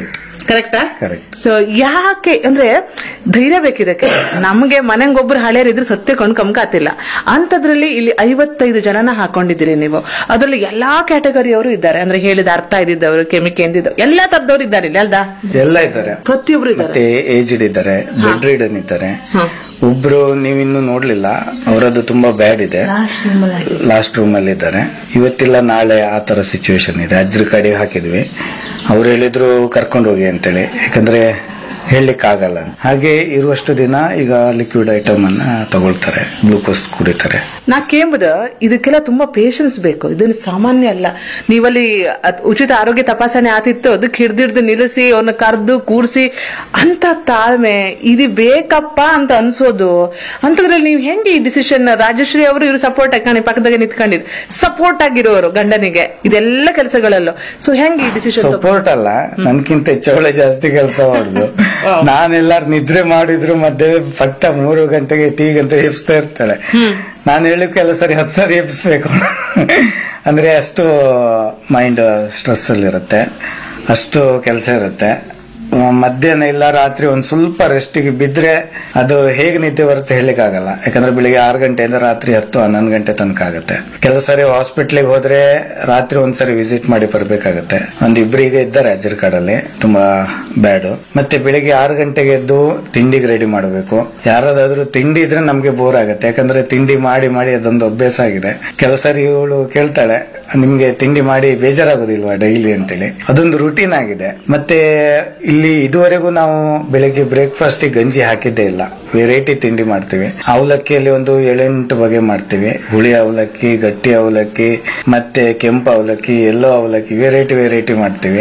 ಕರೆಕ್ಟಾ Correct. ಸೊ ಯಾಕೆ ಅಂದ್ರೆ ಧೈರ್ಯ ಬೇಕಿದಕ್ಕೆ ನಮಗೆ ಮನೆಗೊಬ್ರು ಹಳೆಯರಿದ್ರು ಸತ್ಯ ಕೊಂಡ್ಕೊಂಬಕಾತಿಲ್ಲ ಅಂತದ್ರಲ್ಲಿ ಇಲ್ಲಿ ಐವತ್ತೈದು ಜನನ ಹಾಕೊಂಡಿದ್ದೀರಿ ನೀವು ಅದರಲ್ಲಿ ಎಲ್ಲಾ ಕ್ಯಾಟಗರಿಯವರು ಇದ್ದಾರೆ ಅಂದ್ರೆ ಹೇಳಿದ ಅರ್ಥ ಇದ್ದಿದ್ದವರು ಕೆಮಿಕೆ ಎಂದಿದ್ದವರು ಎಲ್ಲಾ ತರದವ್ರು ಇದ್ದಾರೆ ಇಲ್ಲಿ ಅಲ್ದಾ ಎಲ್ಲ ಇದ್ದಾರೆ ಪ್ರತಿಯೊಬ್ರು ಇದ್ದಾರೆ ಮತ್ತೆ ಏಜ್ಡ್ ಇದ್ದಾರೆ ಬೆಡ್ ರಿಡನ್ ಇದ್ದಾರೆ ಒಬ್ರು ನೀವಿನ್ನು ನೋಡ್ಲಿಲ್ಲ ಅವರದ್ದು ತುಂಬಾ ಬ್ಯಾಡ್ ಇದೆ ಲಾಸ್ಟ್ ರೂಮ್ ಅಲ್ಲಿ ಇದ್ದಾರೆ ಇವತ್ತಿಲ್ಲ ನಾಳೆ ಆ ತರ ಸಿಚುವೇಶನ್ ಇದೆ ಅಜ್ರ ಕಡೆ ಹಾಕಿದ್ವಿ ಅವ್ರು ಹೇಳಿದ್ರು ಕರ್ಕೊಂಡು ಹೋಗಿ ಅಂತೇಳಿ ಯಾಕಂದ್ರೆ ಹೇಳಲಿಕ್ಕೆ ಆಗಲ್ಲ ಹಾಗೆ ಇರುವಷ್ಟು ದಿನ ಈಗ ಲಿಕ್ವಿಡ್ ಐಟಮ್ ಅನ್ನ ತಗೊಳ್ತಾರೆ ಗ್ಲೂಕೋಸ್ ಕುಡಿತಾರೆ ನಾ ಕೇಂಬುದ ಇದಕ್ಕೆಲ್ಲ ತುಂಬಾ ಪೇಶನ್ಸ್ ಬೇಕು ಇದನ್ನು ಸಾಮಾನ್ಯ ಅಲ್ಲ ನೀವಲ್ಲಿ ಅದ್ ಉಚಿತ ಆರೋಗ್ಯ ತಪಾಸಣೆ ಆತಿತ್ತು ಅದಕ್ಕೆ ಹಿಡ್ದಿಡ್ದು ನಿಲ್ಲಿಸಿ ಅವನ್ನ ಕರೆದು ಕೂರಿಸಿ ಅಂತ ತಾಳ್ಮೆ ಇದು ಬೇಕಪ್ಪ ಅಂತ ಅನ್ಸೋದು ಅಂತದ್ರಲ್ಲಿ ನೀವು ಹೆಂಗೆ ಈ ಡಿಸಿಷನ್ ರಾಜಶ್ರೀ ಅವರು ಇವರು ಸಪೋರ್ಟ್ ಹಾಕಿ ಪಕ್ಕದಾಗೆ ನಿಂತ್ಕೊಂಡಿದ್ರು ಸಪೋರ್ಟ್ ಆಗಿರೋರು ಗಂಡನಿಗೆ ಇದೆಲ್ಲ ಕೆಲಸಗಳಲ್ಲೂ ಸೊ ಹೆಂಗೆ ಈ ಡಿಸಿಷನ್ ಸಪೋರ್ಟ್ ಅಲ್ಲ ನನ್ಕಿಂತ ಹೆಚ್ಚವಳೆ ಜಾಸ್ತಿ ಕೆಲಸ ಮಾಡುದು ನಾನೆಲ್ಲಾರು ನಿದ್ರೆ ಮಾಡಿದ್ರು ಮಧ್ಯೆ ಪಟ್ಟ ಮೂರು ಗಂಟೆಗೆ ಟೀ ಗಂಟೆ ಎಬ್ಸ್ತಾ ಇರ್ತಾಳೆ ನಾನು ಹೇಳಿ ಕೆಲವು ಸರಿ ಹತ್ತು ಸರಿ ಎಬ್ಸ್ಬೇಕು ಅಂದ್ರೆ ಅಷ್ಟು ಮೈಂಡ್ ಸ್ಟ್ರೆಸ್ ಅಲ್ಲಿ ಇರುತ್ತೆ ಅಷ್ಟು ಕೆಲಸ ಇರುತ್ತೆ ಆ, ಮಧ್ಯಾಹ್ನ ಇಲ್ಲ ರಾತ್ರಿ ಒಂದ್ ಸ್ವಲ್ಪ ರೆಸ್ಟಿಗೆ ಬಿದ್ರೆ ಅದು ಹೇಗೆ ನಿದ್ದೆ ಬರುತ್ತೆ ಹೇಳಿಕ್ ಆಗಲ್ಲ ಯಾಕಂದ್ರೆ ಬೆಳಿಗ್ಗೆ ಆರು ಗಂಟೆಯಿಂದ ರಾತ್ರಿ ಹತ್ತು ಹನ್ನೊಂದು ಗಂಟೆ ತನಕ ಆಗುತ್ತೆ ಕೆಲವು ಸರಿ ಹಾಸ್ಪಿಟ್ಲಿಗೆ ಹೋದ್ರೆ ರಾತ್ರಿ ಒಂದ್ಸರಿ ವಿಸಿಟ್ ಮಾಡಿ ಬರ್ಬೇಕಾಗತ್ತೆ ಒಂದ್ ಇಬ್ರಿಗೆ ಇದ್ದಾರೆ ಅಜ್ಜರ್ ಕಾಡಲ್ಲಿ ತುಂಬಾ ಬ್ಯಾಡು ಮತ್ತೆ ಬೆಳಿಗ್ಗೆ ಆರು ಗಂಟೆಗೆ ಎದ್ದು ತಿಂಡಿಗೆ ರೆಡಿ ಮಾಡಬೇಕು ಯಾರಾದ್ರೂ ತಿಂಡಿ ಇದ್ರೆ ನಮ್ಗೆ ಬೋರ್ ಆಗುತ್ತೆ ಯಾಕಂದ್ರೆ ತಿಂಡಿ ಮಾಡಿ ಮಾಡಿ ಅದೊಂದು ಅಭ್ಯಾಸ ಆಗಿದೆ ಕೆಲವು ಸರಿ ಇವಳು ಕೇಳ್ತಾಳೆ ನಿಮ್ಗೆ ತಿಂಡಿ ಮಾಡಿ ಬೇಜಾರಾಗೋದಿಲ್ವಾ ಡೈಲಿ ಅಂತೇಳಿ ಅದೊಂದು ರುಟೀನ್ ಆಗಿದೆ ಮತ್ತೆ ಇಲ್ಲಿ ಇದುವರೆಗೂ ನಾವು ಬೆಳಿಗ್ಗೆ ಬ್ರೇಕ್ಫಾಸ್ಟ್ ಗಂಜಿ ಹಾಕಿದ್ದೇ ಇಲ್ಲ ವೆರೈಟಿ ತಿಂಡಿ ಮಾಡ್ತೀವಿ ಅವಲಕ್ಕಿಯಲ್ಲಿ ಒಂದು ಏಳೆಂಟು ಬಗೆ ಮಾಡ್ತೀವಿ ಹುಳಿ ಅವಲಕ್ಕಿ ಗಟ್ಟಿ ಅವಲಕ್ಕಿ ಮತ್ತೆ ಕೆಂಪು ಅವಲಕ್ಕಿ ಎಲ್ಲೋ ಅವಲಕ್ಕಿ ವೆರೈಟಿ ವೆರೈಟಿ ಮಾಡ್ತೀವಿ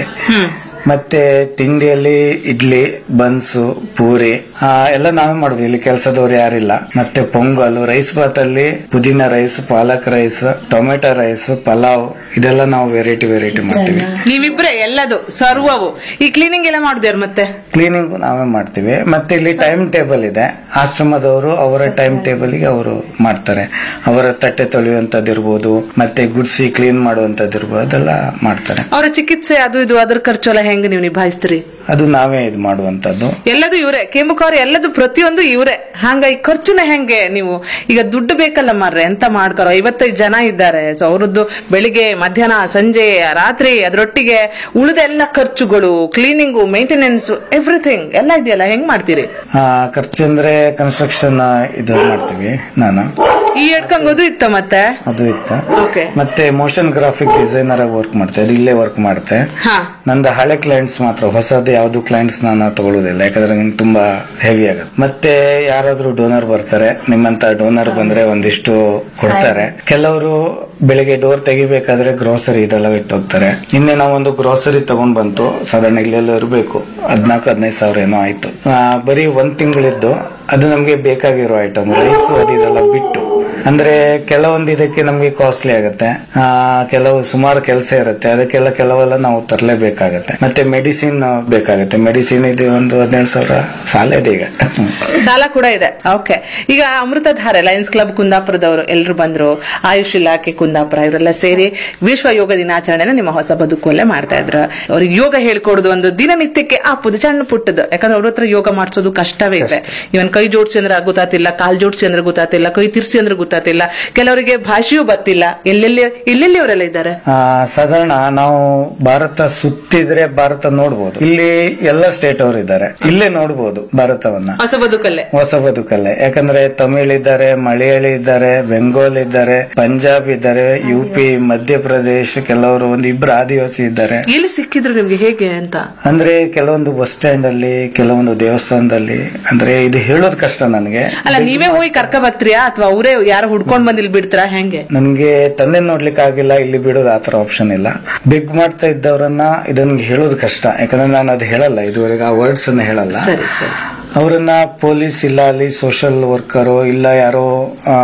ಮತ್ತೆ ತಿಂಡಿಯಲ್ಲಿ ಇಡ್ಲಿ ಬನ್ಸು ಪೂರಿ ಆ, ಎಲ್ಲ ನಾವೇ ಮಾಡುದು ಇಲ್ಲಿ ಕೆಲಸದವ್ರು ಯಾರಿಲ್ಲ ಮತ್ತೆ ಪೊಂಗಲ್ ರೈಸ್ ಬಾತ್ ಅಲ್ಲಿ pudina rice palak rice tomato rice pulao ಇದೆಲ್ಲ ನಾವು ವೆರೈಟಿ ವೆರೈಟಿ ಮಾಡ್ತೀವಿ ನೀವಿಬ್ರೆ ಎಲ್ಲದು ಸರ್ವವು ಈ ಕ್ಲೀನಿಂಗ್ ಎಲ್ಲ ಮಾಡುದೇರ್ ಮತ್ತೆ ಕ್ಲೀನಿಂಗ್ ನಾವೇ ಮಾಡ್ತೀವಿ ಮತ್ತೆ ಇಲ್ಲಿ ಟೈಮ್ ಟೇಬಲ್ ಇದೆ ಆಶ್ರಮದವರು ಅವರ ಟೈಮ್ ಟೇಬಲ್ ಗೆ ಅವರು ಮಾಡ್ತಾರೆ ಅವರ ತಟ್ಟೆ ತೊಳೆಯುವಂತದ್ದಿರ್ಬೋದು ಮತ್ತೆ ಗುಡ್ಸಿ ಕ್ಲೀನ್ ಮಾಡುವಂತದ್ದಿರ್ಬೋದು ಅದೆಲ್ಲ ಮಾಡ್ತಾರೆ ಅವರ ಚಿಕಿತ್ಸೆ ಅದು ಇದು ಅದ್ರ ಖರ್ಚು ಎಲ್ಲ ಹೆಂಗ್ ನೀವು ನಿಭಾಯಿಸ್ತೀರಿ ಅದು ನಾವೇ ಇದು ಮಾಡುವಂತದ್ದು ಎಲ್ಲದು ಇವ್ರೆ ಕೇಮುಕವ್ರ ಎಲ್ಲದು ಪ್ರತಿಯೊಂದು ಇವ್ರೆ ಹಂಗ ಈ ಖರ್ಚುನ ಹೆಂಗೆ ನೀವು ಈಗ ದುಡ್ಡು ಬೇಕಲ್ಲ ಮಾರ್ರೆ ಎಂತ ಮಾಡ್ತಾರೋ ಐವತ್ತೈದು ಜನ ಇದ್ದಾರೆ ಸೊ ಅವರದ್ದು ಬೆಳಿಗ್ಗೆ ಮಧ್ಯಾಹ್ನ ಸಂಜೆ ರಾತ್ರಿ ಅದ್ರೊಟ್ಟಿಗೆ ಉಳಿದ ಎಲ್ಲ ಖರ್ಚುಗಳು ಕ್ಲೀನಿಂಗು ಮೇಂಟೆನೆನ್ಸ್ ಎವ್ರಿಥಿಂಗ್ ಎಲ್ಲ ಇದೆಯಲ್ಲ ಹೆಂಗ್ ಮಾಡ್ತೀರಿ ಆ, ಖರ್ಚಂದ್ರೆ ಕನ್ಸ್ಟ್ರಕ್ಷನ್ ಇದು ಮಾಡ್ತೀವಿ ನಾನು ಈ ಎಡ್ಕಂಗೋದು ಇತ್ತ ಮತ್ತೆ ಅದು ಇತ್ತು ಓಕೆ ಮತ್ತೆ ಮೋಷನ್ ಗ್ರಾಫಿಕ್ ಡಿಸೈನರ್ ಆಗಿ ವರ್ಕ್ ಮಾಡ್ತೆ ಅದು ಇಲ್ಲೇ ವರ್ಕ್ ಮಾಡ್ತೆ ಹಾ ನಂದು ಹಳೆ ಕ್ಲೈಂಟ್ಸ್ ಮಾತ್ರ ಹೊಸದು ಯಾವ್ದು ಕ್ಲೈಂಟ್ಸ್ ನಾನು ತಗೊಳ್ಳೋದಿಲ್ಲ ಯಾಕಂದ್ರೆ ನಂಗೆ ತುಂಬಾ ಹೆವಿ ಆಗುತ್ತೆ ಮತ್ತೆ ಯಾರಾದ್ರೂ ಡೋನರ್ ಬರ್ತಾರೆ ನಿಮ್ಮಂತ ಡೋನರ್ ಬಂದ್ರೆ ಒಂದಿಷ್ಟು ಕೊಡ್ತಾರೆ ಕೆಲವರು ಬೆಳಿಗ್ಗೆ ಡೋರ್ ತೆಗಿಬೇಕಾದ್ರೆ ಗ್ರೋಸರಿ ಇದೆಲ್ಲ ಇಟ್ಟು ಹೋಗ್ತಾರೆ ನಿನ್ನೆ ನಾವೊಂದು ಗ್ರೋಸರಿ ತಗೊಂಡ್ ಬಂತು ಸಾಧಾರಣ ಇಲ್ಲೆಲ್ಲ ಇರಬೇಕು ಹದ್ನಾಲ್ಕು ಹದಿನೈದು ಸಾವಿರ ಏನೋ ಆಯ್ತು ಆ, ಬರೀ ಒಂದ್ ತಿಂಗಳಿದ್ದು ಅದು ನಮ್ಗೆ ಬೇಕಾಗಿರೋ ಐಟಮ್ ರೈಸ್ ಅದು ಇದೆಲ್ಲ ಬಿಟ್ಟು ಅಂದ್ರೆ ಕೆಲವೊಂದು ಇದಕ್ಕೆ ನಮ್ಗೆ ಕಾಸ್ಟ್ಲಿ ಆಗುತ್ತೆ ಆ, ಕೆಲವು ಸುಮಾರು ಕೆಲಸ ಇರುತ್ತೆ ಅದಕ್ಕೆಲ್ಲ ಕೆಲವೆಲ್ಲ ನಾವು ತರಲೇಬೇಕಾಗತ್ತೆ ಮತ್ತೆ ಮೆಡಿಸಿನ್ ಬೇಕಾಗುತ್ತೆ ಮೆಡಿಸಿನ್ ಇದು ಒಂದು ಹದಿನೇಳು ಸಾವಿರ ಸಾಲ ಇದೆ ಈಗ ಸಾಲ ಕೂಡ ಇದೆ ಓಕೆ ಈಗ ಅಮೃತಧಾರೆ ಲಯನ್ಸ್ ಕ್ಲಬ್ ಕುಂದಾಪುರದವರು ಎಲ್ಲರೂ ಬಂದ್ರು ಆಯುಷ್ ಇಲಾಖೆ ಕುಂದಾಪುರ ಇವರೆಲ್ಲ ಸೇರಿ ವಿಶ್ವ ಯೋಗ ದಿನಾಚರಣೆನ ನಿಮ್ಮ ಹೊಸ ಬದುಕಲ್ಲೇ ಮಾಡ್ತಾ ಇದ್ರು ಅವ್ರಿಗೆ ಯೋಗ ಹೇಳ್ಕೊಡುದು ಒಂದು ದಿನನಿತ್ಯಕ್ಕೆ ಆಪುದು ಸಣ್ಣ ಪುಟ್ಟದು ಯಾಕಂದ್ರೆ ಅವ್ರ ಹತ್ರ ಯೋಗ ಮಾಡಿಸೋದು ಕಷ್ಟವೇ ಇದೆ ಇವನ್ ಕೈ ಜೋಡ್ಸಿ ಅಂದ್ರೆ ಗೊತ್ತಾತಿಲ್ಲ ಕಾಲ್ ಜೋಡ್ಸಿ ಅಂದ್ರೆ ಗೊತ್ತಾತಿಲ್ಲ ಕೈ ತಿರ್ಸಿ ಅಂದ್ರೆ ಗೊತ್ತಾತಿಲ್ಲ ಕೆಲವರಿಗೆ ಭಾಷೆಯೂ ಗೊತ್ತಿಲ್ಲ ಎಲ್ಲೆಲ್ಲಿ ಎಲ್ಲೆಲ್ಲಿ ಅವರೆಲ್ಲ ಇದ್ದಾರೆ ಆ, ಸಾಧಾರಣ ನಾವು ಭಾರತ ಸುತ್ತಿದ್ರೆ ಭಾರತ ನೋಡ್ಬೋದು ಇಲ್ಲಿ ಎಲ್ಲ ಸ್ಟೇಟ್ ಅವರು ಇದ್ದಾರೆ ಇಲ್ಲೇ ನೋಡ್ಬೋದು ಭಾರತವನ್ನ ಹೊಸ ಬದುಕಲ್ಲೇ ಹೊಸ ಬದುಕಲ್ಲೇ ಯಾಕಂದ್ರೆ ತಮಿಳ್ ಇದ್ದಾರೆ ಮಲಯಾಳಿ ಇದ್ದಾರೆ ಬೆಂಗಾಲ್ ಇದ್ದಾರೆ ಪಂಜಾಬ್ ಇದ್ದಾರೆ ಯು ಪಿ ಮಧ್ಯಪ್ರದೇಶ್ ಕೆಲವರು ಒಂದು ಇಬ್ರು ಆದಿವಾಸಿ ಇದ್ದಾರೆ ಎಲ್ಲಿ ಸಿಕ್ಕಿದ್ರು ನಿಮ್ಗೆ ಹೇಗೆ ಅಂತ ಅಂದ್ರೆ ಕೆಲವೊಂದು ಬಸ್ ಸ್ಟ್ಯಾಂಡ್ ಅಲ್ಲಿ ಕೆಲವೊಂದು ದೇವಸ್ಥಾನದಲ್ಲಿ ಅಂದ್ರೆ ಇದು ಹೇಳೋದು ಕಷ್ಟ ನನಗೆ ಅಲ್ಲ ನೀವೇ ಹೋಗಿ ಕರ್ಕ ಬರ್ತೀರಾ ಅಥವಾ ಅವರೇ ಯಾರು ಹುಡ್ಕೊಂಡ್ ಬಂದ್ ಇಲ್ಲಿ ಬಿಡ್ತೀರಾ ಹೆಂಗೆ ನನ್ಗೆ ತಂದೆ ನೋಡ್ಲಿಕ್ಕೆ ಆಗಿಲ್ಲ ಇಲ್ಲಿ ಬಿಡೋದು ಆತರ ಆಪ್ಷನ್ ಇಲ್ಲ ಬಿಗ್ ಮಾಡ್ತಾ ಇದ್ದವರನ್ನ ಇದನ್ಗೆ ಹೇಳೋದು ಕಷ್ಟ ಯಾಕಂದ್ರೆ ನಾನು ಅದು ಹೇಳಲ್ಲ ಇದುವರೆಗೆ ಆ ವರ್ಡ್ಸ್ ಅನ್ನ ಹೇಳಲ್ಲ ಸರಿ ಸರಿ ಅವರನ್ನ ಪೊಲೀಸ್ ಇಲ್ಲ ಅಲ್ಲಿ ಸೋಷಿಯಲ್ ವರ್ಕರು ಇಲ್ಲ ಯಾರೋ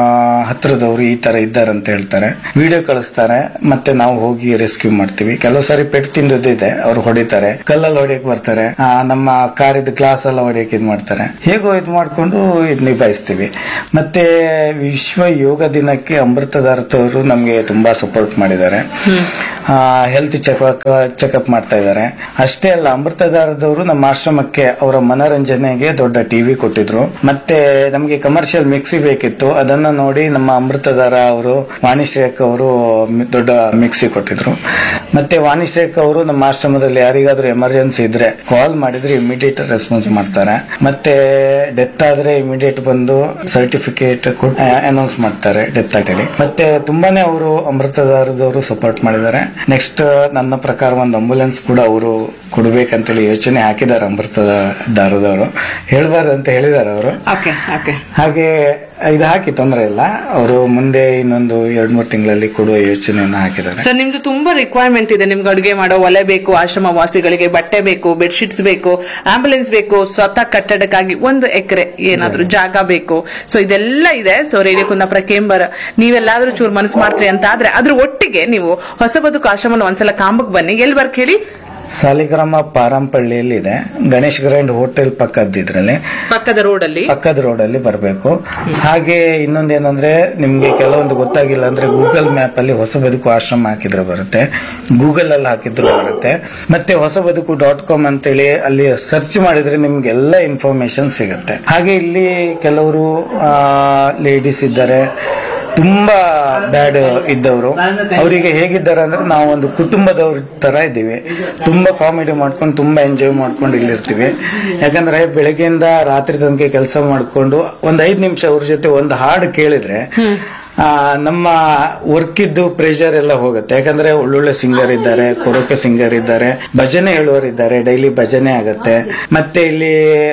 ಹತ್ರದವರು ಈ ತರ ಇದ್ದಾರೆ ಅಂತ ಹೇಳ್ತಾರೆ ವಿಡಿಯೋ ಕಳಿಸ್ತಾರೆ ಮತ್ತೆ ನಾವು ಹೋಗಿ ರೆಸ್ಕ್ಯೂ ಮಾಡ್ತೀವಿ ಕೆಲವು ಸಾರಿ ಪೆಟ್ಟು ತಿಂದಿದೆ ಅವ್ರು ಹೊಡಿತಾರೆ ಕಲ್ಲಲ್ಲಿ ಹೊಡಿಯಕ್ ಬರ್ತಾರೆ ಆ, ನಮ್ಮ ಕಾರಿದ ಗ್ಲಾಸ್ ಎಲ್ಲ ಹೊಡಿಯಕ್ ಇದ್ ಮಾಡ್ತಾರೆ ಹೇಗೋ ಇದ್ ಮಾಡ್ಕೊಂಡು ಇದ್ ನಿಭಾಯಿಸ್ತೀವಿ ಮತ್ತೆ ವಿಶ್ವ ಯೋಗ ದಿನಕ್ಕೆ ಅಮೃತಧಾರತವರು ನಮ್ಗೆ ತುಂಬಾ ಸಪೋರ್ಟ್ ಮಾಡಿದ್ದಾರೆ ಹೆಲ್ತ್ ಚೆಕಪ್ ಚೆಕಪ್ ಮಾಡ್ತಾ ಇದ್ದಾರೆ ಅಷ್ಟೇ ಅಲ್ಲ ಅಮೃತಧಾರದವರು ನಮ್ಮ ಆಶ್ರಮಕ್ಕೆ ಅವರ ಮನರಂಜನೆಗೆ ದೊಡ್ಡ ಟಿವಿ ಕೊಟ್ಟಿದ್ರು ಮತ್ತೆ ನಮಗೆ ಕಮರ್ಷಿಯಲ್ ಮಿಕ್ಸಿ ಬೇಕಿತ್ತು ಅದನ್ನ ನೋಡಿ ನಮ್ಮ ಅಮೃತಧಾರ ಅವರು ವಾಣಿಶ್ರೇಖ್ ಅವರು ಮಿ- ದೊಡ್ಡ ಮಿಕ್ಸಿ ಕೊಟ್ಟಿದ್ರು ಮತ್ತೆ ವಾಣಿಶ್ರೇಖ್ ಅವರು ನಮ್ಮ ಆಶ್ರಮದಲ್ಲಿ ಯಾರಿಗಾದ್ರೂ ಎಮರ್ಜೆನ್ಸಿ ಇದ್ರೆ ಕಾಲ್ ಮಾಡಿದ್ರೆ ಇಮಿಡಿಯೇಟ್ ರೆಸ್ಪಾನ್ಸ್ ಮಾಡ್ತಾರೆ ಮತ್ತೆ ಡೆತ್ ಆದ್ರೆ ಇಮಿಡಿಯೇಟ್ ಬಂದು ಸರ್ಟಿಫಿಕೇಟ್ ಅನೌನ್ಸ್ ಮಾಡ್ತಾರೆ ಡೆತ್ ಅಂತೇಳಿ ಮತ್ತೆ ತುಂಬಾನೇ ಅವರು ಅಮೃತಧಾರದವರು ಸಪೋರ್ಟ್ ಮಾಡಿದ್ದಾರೆ ನೆಕ್ಸ್ಟ್ ನನ್ನ ಪ್ರಕಾರ ಒಂದು ಅಂಬುಲೆನ್ಸ್ ಕೂಡ ಅವರು ಕೊಡ್ಬೇಕಂತೇಳಿ ಯೋಚನೆ ಹಾಕಿದ್ದಾರೆ ಅಮೃತದ ದಾರದವರು ಹೇಳ್ಬಾರ್ದು ಅಂತ ಹೇಳಿದ್ದಾರೆ ಅವರು ಓಕೆ ಓಕೆ ಹಾಗೆ ಇದು ಹಾಕಿ ತೊಂದರೆ ಇಲ್ಲ ಅವರು ಮುಂದೆ ಇನ್ನೊಂದು ಎರಡ್ ಮೂರು ತಿಂಗಳಲ್ಲಿ ಕೊಡುವ ಯೋಚನೆಯನ್ನ ಹಾಕಿದ್ದಾರೆ ಸರ್ ನಿಮ್ದು ತುಂಬಾ ರಿಕ್ವೈರ್ಮೆಂಟ್ ಇದೆ ನಿಮ್ಗೆ ಅಡುಗೆ ಮಾಡೋ ಒಲೆ ಬೇಕು ಆಶ್ರಮ ವಾಸಿಗಳಿಗೆ ಬಟ್ಟೆ ಬೇಕು ಬೆಡ್ಶೀಟ್ಸ್ ಬೇಕು ಆಂಬುಲೆನ್ಸ್ ಬೇಕು ಸ್ವತಃ ಕಟ್ಟಡಕ್ಕಾಗಿ ಒಂದು ಎಕರೆ ಏನಾದ್ರೂ ಜಾಗ ಬೇಕು ಸೊ ಇದೆಲ್ಲ ಇದೆ ಸೊ ರೇಡಿಯೋ ಕುಂದಾಪುರ ಕೇಂಬರ್ ನೀವೆಲ್ಲಾದ್ರೂ ಚೂರು ಮನಸ್ಸು ಮಾಡ್ತೀರಿ ಅಂತ ಆದ್ರೆ ಅದ್ರ ಒಟ್ಟಿಗೆ ನೀವು ಹೊಸ ಬದುಕು ಆಶ್ರಮನ ಒಂದ್ಸಲ ಕಾಂಬಕ್ ಬನ್ನಿ ಎಲ್ಲಿ ಬರ್ಕ್ ಹೇಳಿ ಸಾಲಿಗ್ರಾಮ ಪಾರಂಪಳ್ಳಿಯಲ್ಲಿ ಇದೆ ಗಣೇಶ್ ಗ್ರ್ಯಾಂಡ್ ಹೋಟೆಲ್ ಪಕ್ಕದ ಇದ್ರಲ್ಲಿ ಪಕ್ಕದ ರೋಡ್ ಅಲ್ಲಿ ಪಕ್ಕದ ರೋಡ್ ಅಲ್ಲಿ ಬರಬೇಕು ಹಾಗೆ ಇನ್ನೊಂದೇನಂದ್ರೆ ನಿಮ್ಗೆ ಕೆಲವೊಂದು ಗೊತ್ತಾಗಿಲ್ಲ ಅಂದ್ರೆ ಗೂಗಲ್ ಮ್ಯಾಪ್ ಅಲ್ಲಿ ಹೊಸ ಬದುಕು ಆಶ್ರಮ ಹಾಕಿದ್ರೆ ಬರುತ್ತೆ ಗೂಗಲ್ ಅಲ್ಲಿ ಹಾಕಿದ್ರು ಬರುತ್ತೆ ಮತ್ತೆ ಹೊಸ ಬದುಕು ಡಾಟ್ ಕಾಮ್ ಅಂತೇಳಿ ಅಲ್ಲಿ ಸರ್ಚ್ ಮಾಡಿದ್ರೆ ನಿಮ್ಗೆ ಎಲ್ಲ ಇನ್ಫಾರ್ಮೇಶನ್ ಸಿಗುತ್ತೆ ಹಾಗೆ ಇಲ್ಲಿ ಕೆಲವರು ಲೇಡೀಸ್ ಇದ್ದಾರೆ ತುಂಬಾ ಬ್ಯಾಡ್ ಇದ್ದವರು ಅವರಿಗೆ ಹೇಗಿದ್ದಾರೆ ಅಂದ್ರೆ ನಾವು ಒಂದು ಕುಟುಂಬದವ್ರ ತರ ಇದ್ದೀವಿ ತುಂಬಾ ಕಾಮಿಡಿ ಮಾಡ್ಕೊಂಡು ತುಂಬಾ ಎಂಜಾಯ್ ಮಾಡ್ಕೊಂಡು ಇಲ್ಲಿರ್ತೀವಿ ಯಾಕಂದ್ರೆ ಬೆಳಗ್ಗೆಯಿಂದ ರಾತ್ರಿ ತನಕ ಕೆಲಸ ಮಾಡ್ಕೊಂಡು ಒಂದ್ ಐದ್ ನಿಮಿಷ ಅವ್ರ ಜೊತೆ ಒಂದು ಹಾಡು ಕೇಳಿದ್ರೆ ಆ, ನಮ್ಮ ವರ್ಕ್ ಇದ್ದು ಪ್ರೆಷರ್ ಎಲ್ಲ ಹೋಗುತ್ತೆ ಯಾಕಂದ್ರೆ ಒಳ್ಳೊಳ್ಳೆ ಸಿಂಗರ್ ಇದ್ದಾರೆ ಕೊರಕೆ ಸಿಂಗರ್ ಇದ್ದಾರೆ ಭಜನೆ ಹೇಳುವವರು ಇದ್ದಾರೆ ಡೈಲಿ ಭಜನೆ ಆಗತ್ತೆ ಮತ್ತೆ ಇಲ್ಲಿ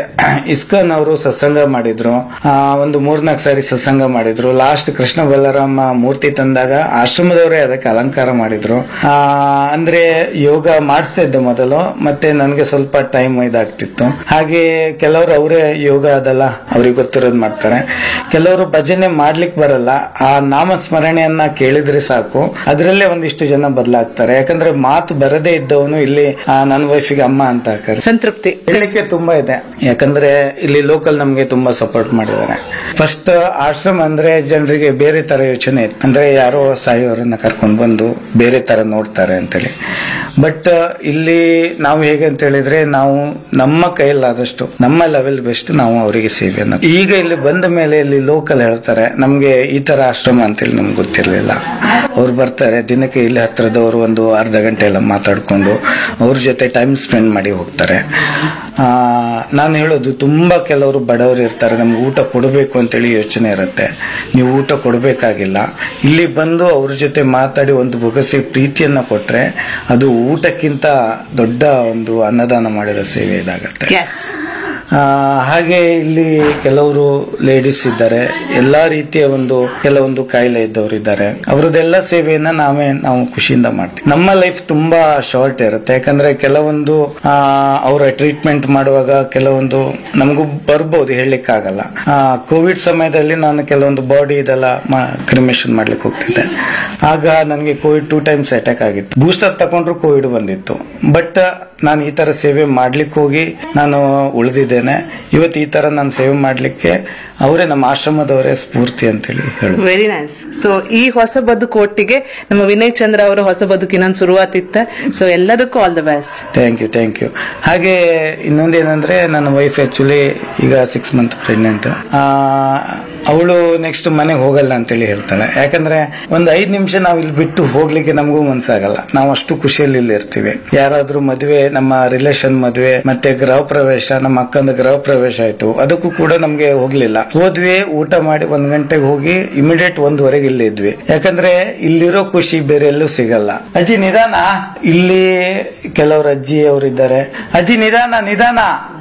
ಇಸ್ಕಾನ್ ಅವರು ಸತ್ಸಂಗ ಮಾಡಿದ್ರು ಆ, ಒಂದು ಮೂರ್ನಾಲ್ಕು ಸಾರಿ ಸತ್ಸಂಗ ಮಾಡಿದ್ರು ಲಾಸ್ಟ್ ಕೃಷ್ಣ ಬಲರಾಮ ಮೂರ್ತಿ ತಂದಾಗ ಆಶ್ರಮದವರೇ ಅದಕ್ಕೆ ಅಲಂಕಾರ ಮಾಡಿದ್ರು ಆ, ಅಂದ್ರೆ ಯೋಗ ಮಾಡಿಸ್ತಾ ಇದ್ದೆ ಮೊದಲು ಮತ್ತೆ ನನಗೆ ಸ್ವಲ್ಪ ಟೈಮ್ ಇದಾಗ್ತಿತ್ತು ಹಾಗೆ ಕೆಲವರು ಅವರೇ ಯೋಗ ಅದಲ್ಲ ಅವ್ರಿಗೆ ಗೊತ್ತಿರೋದು ಮಾಡ್ತಾರೆ ಕೆಲವರು ಭಜನೆ ಮಾಡ್ಲಿಕ್ಕೆ ಬರಲ್ಲ ಆ ನಾಮಸ್ಮರಣೆಯನ್ನ ಕೇಳಿದ್ರೆ ಸಾಕು ಅದರಲ್ಲೇ ಒಂದಿಷ್ಟು ಜನ ಬದಲಾಗ್ತಾರೆ ಯಾಕಂದ್ರೆ ಮಾತು ಬರದೇ ಇದ್ದವನು ಇಲ್ಲಿ ಆ, ನನ್ನ ವೈಫಿಗೆ ಅಮ್ಮ ಅಂತ ಹಾಕರು ಸಂತೃಪ್ತಿ ಹೇಳಲಿಕ್ಕೆ ತುಂಬಾ ಇದೆ ಯಾಕಂದ್ರೆ ಇಲ್ಲಿ ಲೋಕಲ್ ನಮ್ಗೆ ತುಂಬಾ ಸಪೋರ್ಟ್ ಮಾಡಿದ್ದಾರೆ ಫಸ್ಟ್ ಆಶ್ರಮ ಅಂದ್ರೆ ಜನರಿಗೆ ಬೇರೆ ತರ ಯೋಚನೆ ಇತ್ತು ಅಂದ್ರೆ ಯಾರೋ ಸಾಯೋರನ್ನ ಕರ್ಕೊಂಡು ಬಂದು ಬೇರೆ ತರ ನೋಡ್ತಾರೆ ಅಂತೇಳಿ ಬಟ್ ಇಲ್ಲಿ ನಾವು ಹೇಗೆ ಅಂತ ಹೇಳಿದ್ರೆ ನಾವು ನಮ್ಮ ಕೈಯಲ್ಲಾದಷ್ಟು ನಮ್ಮ ಲೆವೆಲ್ ಬೆಸ್ಟ್ ನಾವು ಅವರಿಗೆ ಸೇವೆಯನ್ನು ಈಗ ಇಲ್ಲಿ ಬಂದ ಮೇಲೆ ಇಲ್ಲಿ ಲೋಕಲ್ ಹೇಳ್ತಾರೆ ನಮ್ಗೆ ಈ ತರ ಆಶ್ರಮ ಅಂತೇಳಿ ನಮ್ಗೆ ಗೊತ್ತಿರಲಿಲ್ಲ ಅವ್ರು ಬರ್ತಾರೆ ದಿನಕ್ಕೆ ಇಲ್ಲಿ ಹತ್ರದವರು ಒಂದು ಅರ್ಧ ಗಂಟೆ ಎಲ್ಲ ಮಾತಾಡ್ಕೊಂಡು ಅವ್ರ ಜೊತೆ ಟೈಮ್ ಸ್ಪೆಂಡ್ ಮಾಡಿ ಹೋಗ್ತಾರೆ ಆ, ನಾನು ಹೇಳೋದು ತುಂಬಾ ಕೆಲವರು ಬಡವರು ಇರ್ತಾರೆ ನಮ್ಗೆ ಊಟ ಕೊಡಬೇಕು ಅಂತೇಳಿ ಯೋಚನೆ ಇರುತ್ತೆ ನೀವು ಊಟ ಕೊಡಬೇಕಾಗಿಲ್ಲ ಇಲ್ಲಿ ಬಂದು ಅವ್ರ ಜೊತೆ ಮಾತಾಡಿ ಒಂದು ಬೊಗಸೆ ಪ್ರೀತಿಯನ್ನ ಕೊಟ್ರೆ ಅದು ಊಟಕ್ಕಿಂತ ದೊಡ್ಡ ಒಂದು ಅನ್ನದಾನ ಮಾಡಿದ ಸೇವೆ ಇದಾಗತ್ತೆ ಎಸ್ ಆ, ಹಾಗೆ ಇಲ್ಲಿ ಕೆಲವರು ಲೇಡೀಸ್ ಇದ್ದಾರೆ ಎಲ್ಲಾ ರೀತಿಯ ಒಂದು ಕೆಲವೊಂದು ಕಾಯಿಲೆ ಇದ್ದವರು ಇದ್ದಾರೆ ಅವರದೆಲ್ಲ ಸೇವೆಯನ್ನ ನಾವೇ ನಾವು ಖುಷಿಯಿಂದ ಮಾಡ್ತೀವಿ ನಮ್ಮ ಲೈಫ್ ತುಂಬಾ ಶಾರ್ಟ್ ಇರುತ್ತೆ ಯಾಕಂದ್ರೆ ಕೆಲವೊಂದು ಆ, ಅವರ ಟ್ರೀಟ್ಮೆಂಟ್ ಮಾಡುವಾಗ ಕೆಲವೊಂದು ನಮಗೂ ಬರ್ಬೋದು ಹೇಳಲಿಕ್ಕಾಗಲ್ಲ ಕೋವಿಡ್ ಸಮಯದಲ್ಲಿ ನಾನು ಕೆಲವೊಂದು ಬಾಡಿ ಇದೆಲ್ಲ ಕ್ರಿಮೇಷನ್ ಮಾಡ್ಲಿಕ್ಕೆ ಹೋಗ್ತಿದ್ದೆ ಆಗ ನನಗೆ ಕೋವಿಡ್ ಟೂ ಟೈಮ್ಸ್ ಅಟ್ಯಾಕ್ ಆಗಿತ್ತು ಬೂಸ್ಟರ್ ತಗೊಂಡ್ರು ಕೋವಿಡ್ ಬಂದಿತ್ತು ಬಟ್ ನಾನು ಈ ತರ ಸೇವೆ ಮಾಡ್ಲಿಕ್ಕೆ ಹೋಗಿ ನಾನು ಉಳಿದಿದ್ದೇನೆ ಇವತ್ತು ಈ ತರ ನಾನು ಸೇವೆ ಮಾಡ್ಲಿಕ್ಕೆ ಅವರೇ ನಮ್ಮ ಆಶ್ರಮದವರೇ ಸ್ಫೂರ್ತಿ ಅಂತೇಳಿ ಹೇಳುದು ವೆರಿ ನೈಸ್ ಸೊ ಈ ಹೊಸ ಬದುಕು ಒಟ್ಟಿಗೆ ನಮ್ಮ ವಿನಯ್ ಚಂದ್ರ ಅವರ ಹೊಸ ಬದುಕಿನ ಶುರುವಾತಿತ್ತ ಸೊ ಎಲ್ಲದಕ್ಕೂ all the best thank you thank you ಹಾಗೆ ಇನ್ನೊಂದೇನಂದ್ರೆ ನನ್ನ ವೈಫ್ ಆಕ್ಚುಲಿ ಈಗ ಸಿಕ್ಸ್ ಮಂತ್ ಪ್ರೆಗ್ನೆಂಟ್ ಅವಳು ನೆಕ್ಸ್ಟ್ ಮನೆಗೆ ಹೋಗಲ್ಲ ಅಂತೇಳಿ ಹೇಳ್ತಾಳೆ ಯಾಕಂದ್ರೆ ಒಂದು ಐದ್ ನಿಮಿಷ ನಾವು ಇಲ್ಲಿ ಬಿಟ್ಟು ಹೋಗ್ಲಿಕ್ಕೆ ನಮಗೂ ಮನ್ಸಾಗಲ್ಲ ನಾವು ಅಷ್ಟು ಖುಷಿಯಲ್ಲಿ ಇಲ್ಲಿ ಇರ್ತೀವಿ ಯಾರಾದ್ರೂ ಮದುವೆ ನಮ್ಮ ರಿಲೇಷನ್ ಮದುವೆ ಮತ್ತೆ ಗೃಹ ಪ್ರವೇಶ ನಮ್ಮ ಅಕ್ಕಂದ ಗೃಹ ಪ್ರವೇಶ ಆಯ್ತು ಅದಕ್ಕೂ ಕೂಡ ನಮ್ಗೆ ಹೋಗ್ಲಿಲ್ಲ ಹೋದ್ವಿ ಊಟ ಮಾಡಿ ಒಂದ್ ಗಂಟೆಗೆ ಹೋಗಿ ಇಮಿಡಿಯೇಟ್ ಒಂದ್ವರೆಗೆ ಇಲ್ಲಿ ಇದ್ವಿ ಯಾಕಂದ್ರೆ ಇಲ್ಲಿರೋ ಖುಷಿ ಬೇರೆ ಎಲ್ಲೂ ಸಿಗಲ್ಲ ಅಜ್ಜಿ ನಿಧಾನ ಇಲ್ಲಿ ಕೆಲವರು ಅಜ್ಜಿ ಅವರು ಇದ್ದಾರೆ ಅಜ್ಜಿ ನಿಧಾನ ನಿಧಾನ